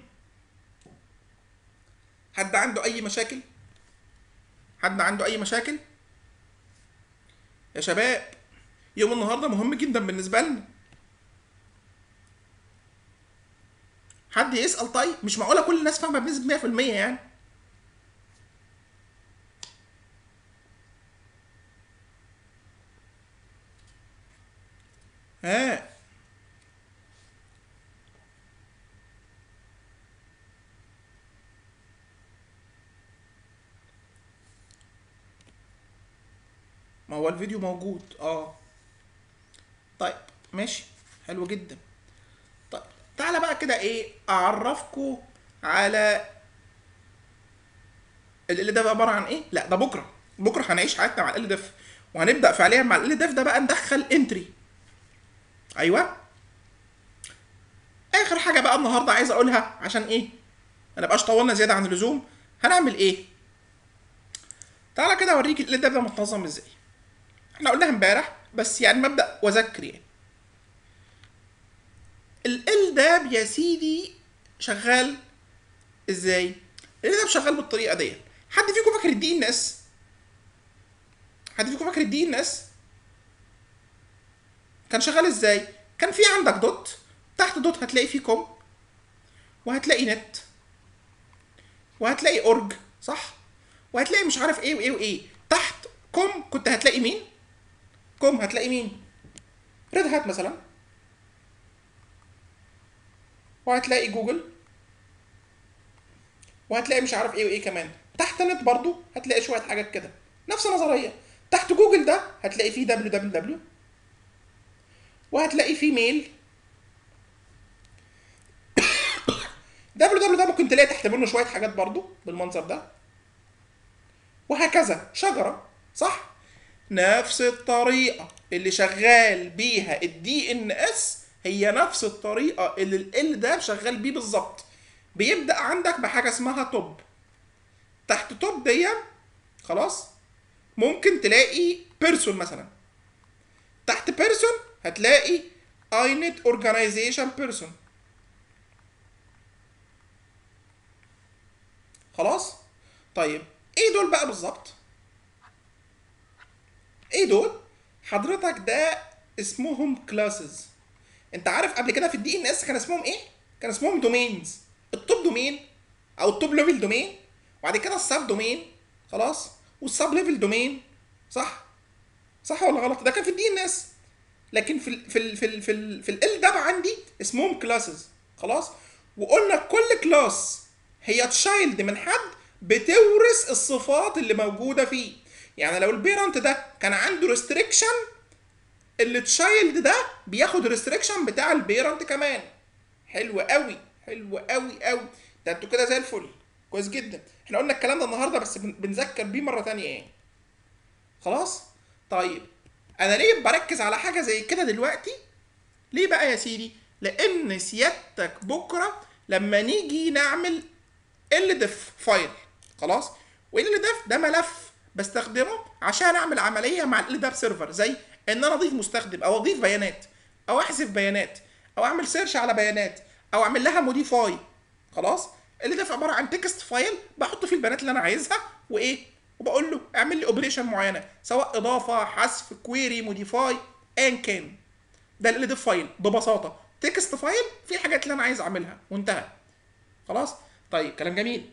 حد عنده اي مشاكل حد عنده اي مشاكل يا شباب يوم النهارده مهم جدا بالنسبه لنا حد يسال طيب مش معقوله كل الناس فاهمه بنسبه 100% يعني ها ما هو الفيديو موجود اه طيب ماشي حلو جدا طيب تعالى بقى كده ايه اعرفكم على اللي ده بقى عباره عن ايه لا ده بكره بكره هنعيش حياتنا مع ال ديف وهنبدا فعليا مع ال ديف ده بقى ندخل انتري ايوه اخر حاجه بقى النهارده عايز اقولها عشان ايه ما نبقاش طولنا زياده عن اللزوم هنعمل ايه تعالى كده اوريك ال ديف ده متنظم ازاي احنا قلناها امبارح بس يعني مبدا واذكر يعني ال داب يا سيدي شغال ازاي ال داب شغال بالطريقه ديت حد فيكم فاكر الدي ان اس حد فيكم فاكر الدي ان اس كان شغال ازاي كان في عندك دوت تحت دوت هتلاقي فيه كوم وهتلاقي نت وهتلاقي اورج صح وهتلاقي مش عارف ايه وايه وايه تحت كوم كنت هتلاقي مين كوم هتلاقي مين ريد هات مثلا وهتلاقي جوجل وهتلاقي مش عارف ايه وايه كمان تحت نت برضو هتلاقي شويه حاجات كده نفس النظريه تحت جوجل ده هتلاقي فيه دبليو دبليو دبليو وهتلاقي فيه ميل دبليو دبليو ده ممكن تلاقي تحت منه شويه حاجات برضو بالمنظر ده وهكذا شجره صح نفس الطريقه اللي شغال بيها الدي ان اس هي نفس الطريقه اللي ال ده شغال بيه بالظبط بيبدا عندك بحاجه اسمها توب تحت توب دي خلاص ممكن تلاقي بيرسون مثلا تحت بيرسون هتلاقي اينت اورجانيزيشن بيرسون خلاص طيب ايه دول بقى بالظبط ايه دول حضرتك ده اسمهم كلاسز انت عارف قبل كده في الدي ان اس كان اسمهم ايه كان اسمهم دومينز التوب دومين او التوب ليفل دومين وبعد كده السب دومين خلاص والسب ليفل دومين صح صح ولا غلط ده كان في الدي ان اس لكن في ال في ال في ال في ال في ال ده عندي اسمهم كلاسز خلاص وقلنا كل كلاس هي تشايلد من حد بتورث الصفات اللي موجوده فيه يعني لو البيرنت ده كان عنده ريستريكشن اللي تشايلد ده بياخد ريستريكشن بتاع البيرنت كمان حلو قوي حلو قوي قوي ده انتوا كده زي الفل كويس جدا احنا قلنا الكلام ده النهارده بس بنذكر بيه مره تانية يعني خلاص طيب انا ليه بركز على حاجه زي كده دلوقتي ليه بقى يا سيدي لان سيادتك بكره لما نيجي نعمل ال ديف فايل خلاص وال ديف ده ملف بستخدمه عشان اعمل عمليه مع ال ديف سيرفر زي ان انا اضيف مستخدم او اضيف بيانات او احذف بيانات او اعمل سيرش على بيانات او اعمل لها موديفاي خلاص اللي ده عباره عن تكست فايل بحط فيه البيانات اللي انا عايزها وايه وبقول له اعمل لي اوبريشن معينه سواء اضافه حذف كويري موديفاي ايا كان ده اللي ده فايل ببساطه تكست فايل فيه الحاجات اللي انا عايز اعملها وانتهى خلاص طيب كلام جميل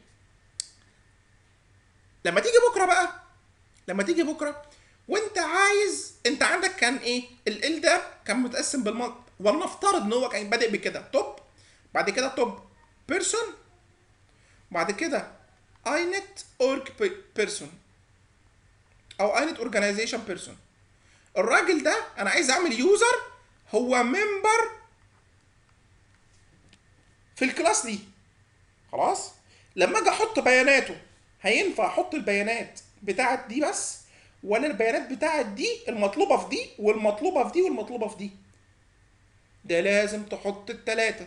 لما تيجي بكره بقى لما تيجي بكره وانت عايز انت عندك كان ايه ال ده كان متقسم بالمنطق ولنفترض ان هو كان بادئ بكده توب بعد كده توب بيرسون بعد كده اينت اورج بيرسون او اينت اورجانيزيشن بيرسون الراجل ده انا عايز اعمل يوزر هو ممبر في الكلاس دي خلاص لما اجي احط بياناته هينفع احط البيانات بتاعت دي بس ولا البيانات بتاعت دي المطلوبه في دي والمطلوبه في دي والمطلوبه في دي ده لازم تحط التلاتة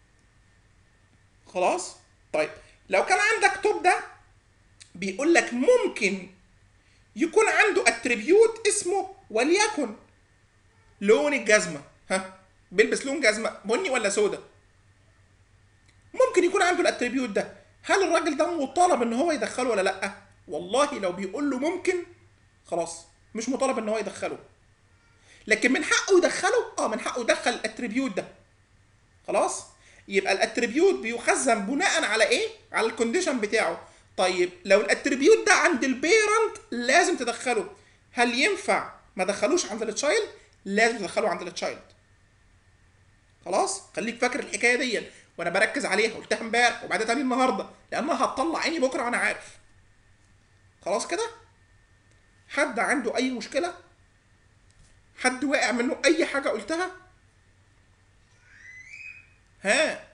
خلاص طيب لو كان عندك توب ده بيقول لك ممكن يكون عنده اتريبيوت اسمه وليكن لون الجزمه ها بيلبس لون جزمه بني ولا سودا ممكن يكون عنده الاتريبيوت ده هل الراجل ده مطالب ان هو يدخله ولا لا والله لو بيقول له ممكن خلاص مش مطالب ان هو يدخله لكن من حقه يدخله اه من حقه يدخل الاتريبيوت ده خلاص يبقى الاتريبيوت بيخزن بناء على ايه على الكونديشن بتاعه طيب لو الاتريبيوت ده عند البيرنت لازم تدخله هل ينفع ما دخلوش عند التشايلد لازم تدخله عند التشايلد خلاص خليك فاكر الحكايه دي وانا بركز عليها قلتها امبارح وبعدها تاني النهارده لانها هتطلع عيني بكره وانا عارف خلاص كده حد عنده اي مشكله حد واقع منه اي حاجه قلتها ها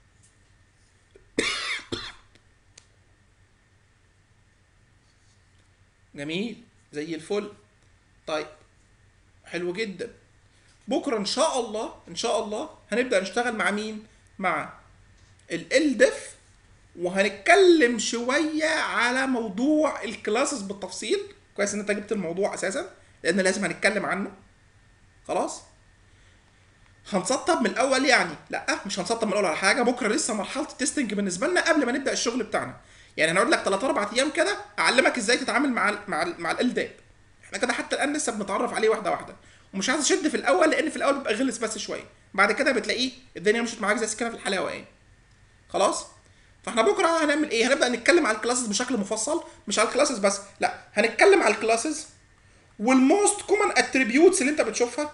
جميل زي الفل طيب حلو جدا بكره ان شاء الله ان شاء الله هنبدا نشتغل مع مين مع ال ديف وهنتكلم شويه على موضوع الكلاسز بالتفصيل كويس ان انت جبت الموضوع اساسا لان لازم هنتكلم عنه خلاص هنسطب من الاول يعني لا مش هنسطب من الاول على حاجه بكره لسه مرحله التستنج بالنسبه لنا قبل ما نبدا الشغل بتاعنا يعني هنقعد لك 3 4 ايام كده اعلمك ازاي تتعامل مع ال مع ال مع الالداب احنا كده حتى الان لسه بنتعرف عليه واحده واحده ومش عايز اشد في الاول لان في الاول بيبقى غلس بس شويه بعد كده بتلاقيه الدنيا مشيت معاك زي السكينه في الحلاوه يعني خلاص فاحنا بكره هنعمل ايه هنبدا نتكلم على الكلاسز بشكل مفصل مش على الكلاسز بس لا هنتكلم على الكلاسز والموست كومن اتريبيوتس اللي انت بتشوفها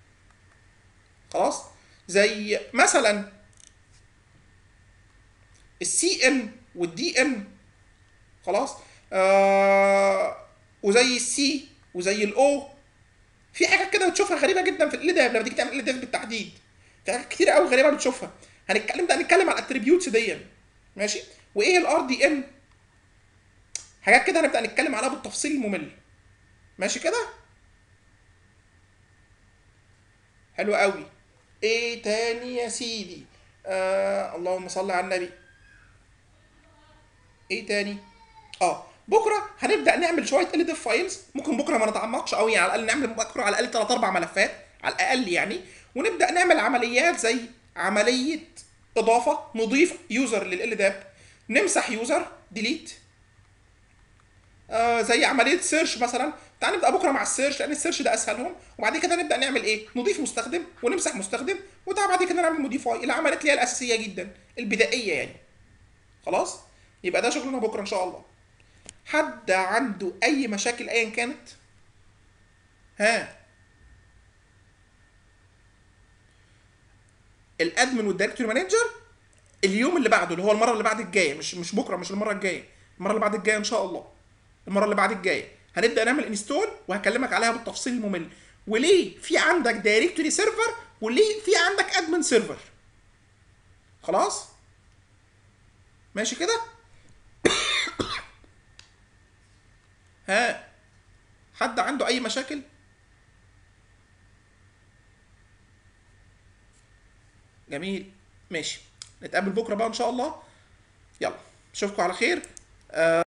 خلاص زي مثلا السي ان والدي ان خلاص آه وزي السي وزي الاو في حاجات كده بتشوفها غريبه جدا في الاداب لما تيجي تعمل الاداب بالتحديد في حاجات كتير قوي غريبه بتشوفها هنتكلم ده هنتكلم على الاتريبيوتس دي ماشي وايه الار دي ان حاجات كده هنبدا نتكلم عليها بالتفصيل الممل ماشي كده حلو قوي ايه تاني يا سيدي آه اللهم صل على النبي ايه تاني اه بكره هنبدا نعمل شويه ال ديف فايلز ممكن بكره ما نتعمقش قوي على الاقل نعمل بكره على الاقل 3 4 ملفات على الاقل يعني ونبدا نعمل عمليات زي عمليه اضافه نضيف يوزر لل داب نمسح يوزر ديليت آه زي عمليه سيرش مثلا تعال نبدا بكره مع السيرش لان السيرش ده اسهلهم وبعد كده نبدا نعمل ايه نضيف مستخدم ونمسح مستخدم وتعال بعد كده نعمل موديفاي العمليات اللي هي الاساسيه جدا البدائيه يعني خلاص يبقى ده شغلنا بكره ان شاء الله حد عنده اي مشاكل ايا كانت ها الادمن والدايركتوري مانجر اليوم اللي بعده اللي هو المره اللي بعد الجايه مش مش بكره مش المره الجايه المره اللي بعد الجايه ان شاء الله المره اللي بعد الجايه هنبدا نعمل انستول وهكلمك عليها بالتفصيل الممل وليه في عندك دايركتوري سيرفر وليه في عندك ادمن سيرفر خلاص ماشي كده ها حد عنده اي مشاكل جميل ماشي نتقابل بكره بقى ان شاء الله يلا اشوفكم على خير آه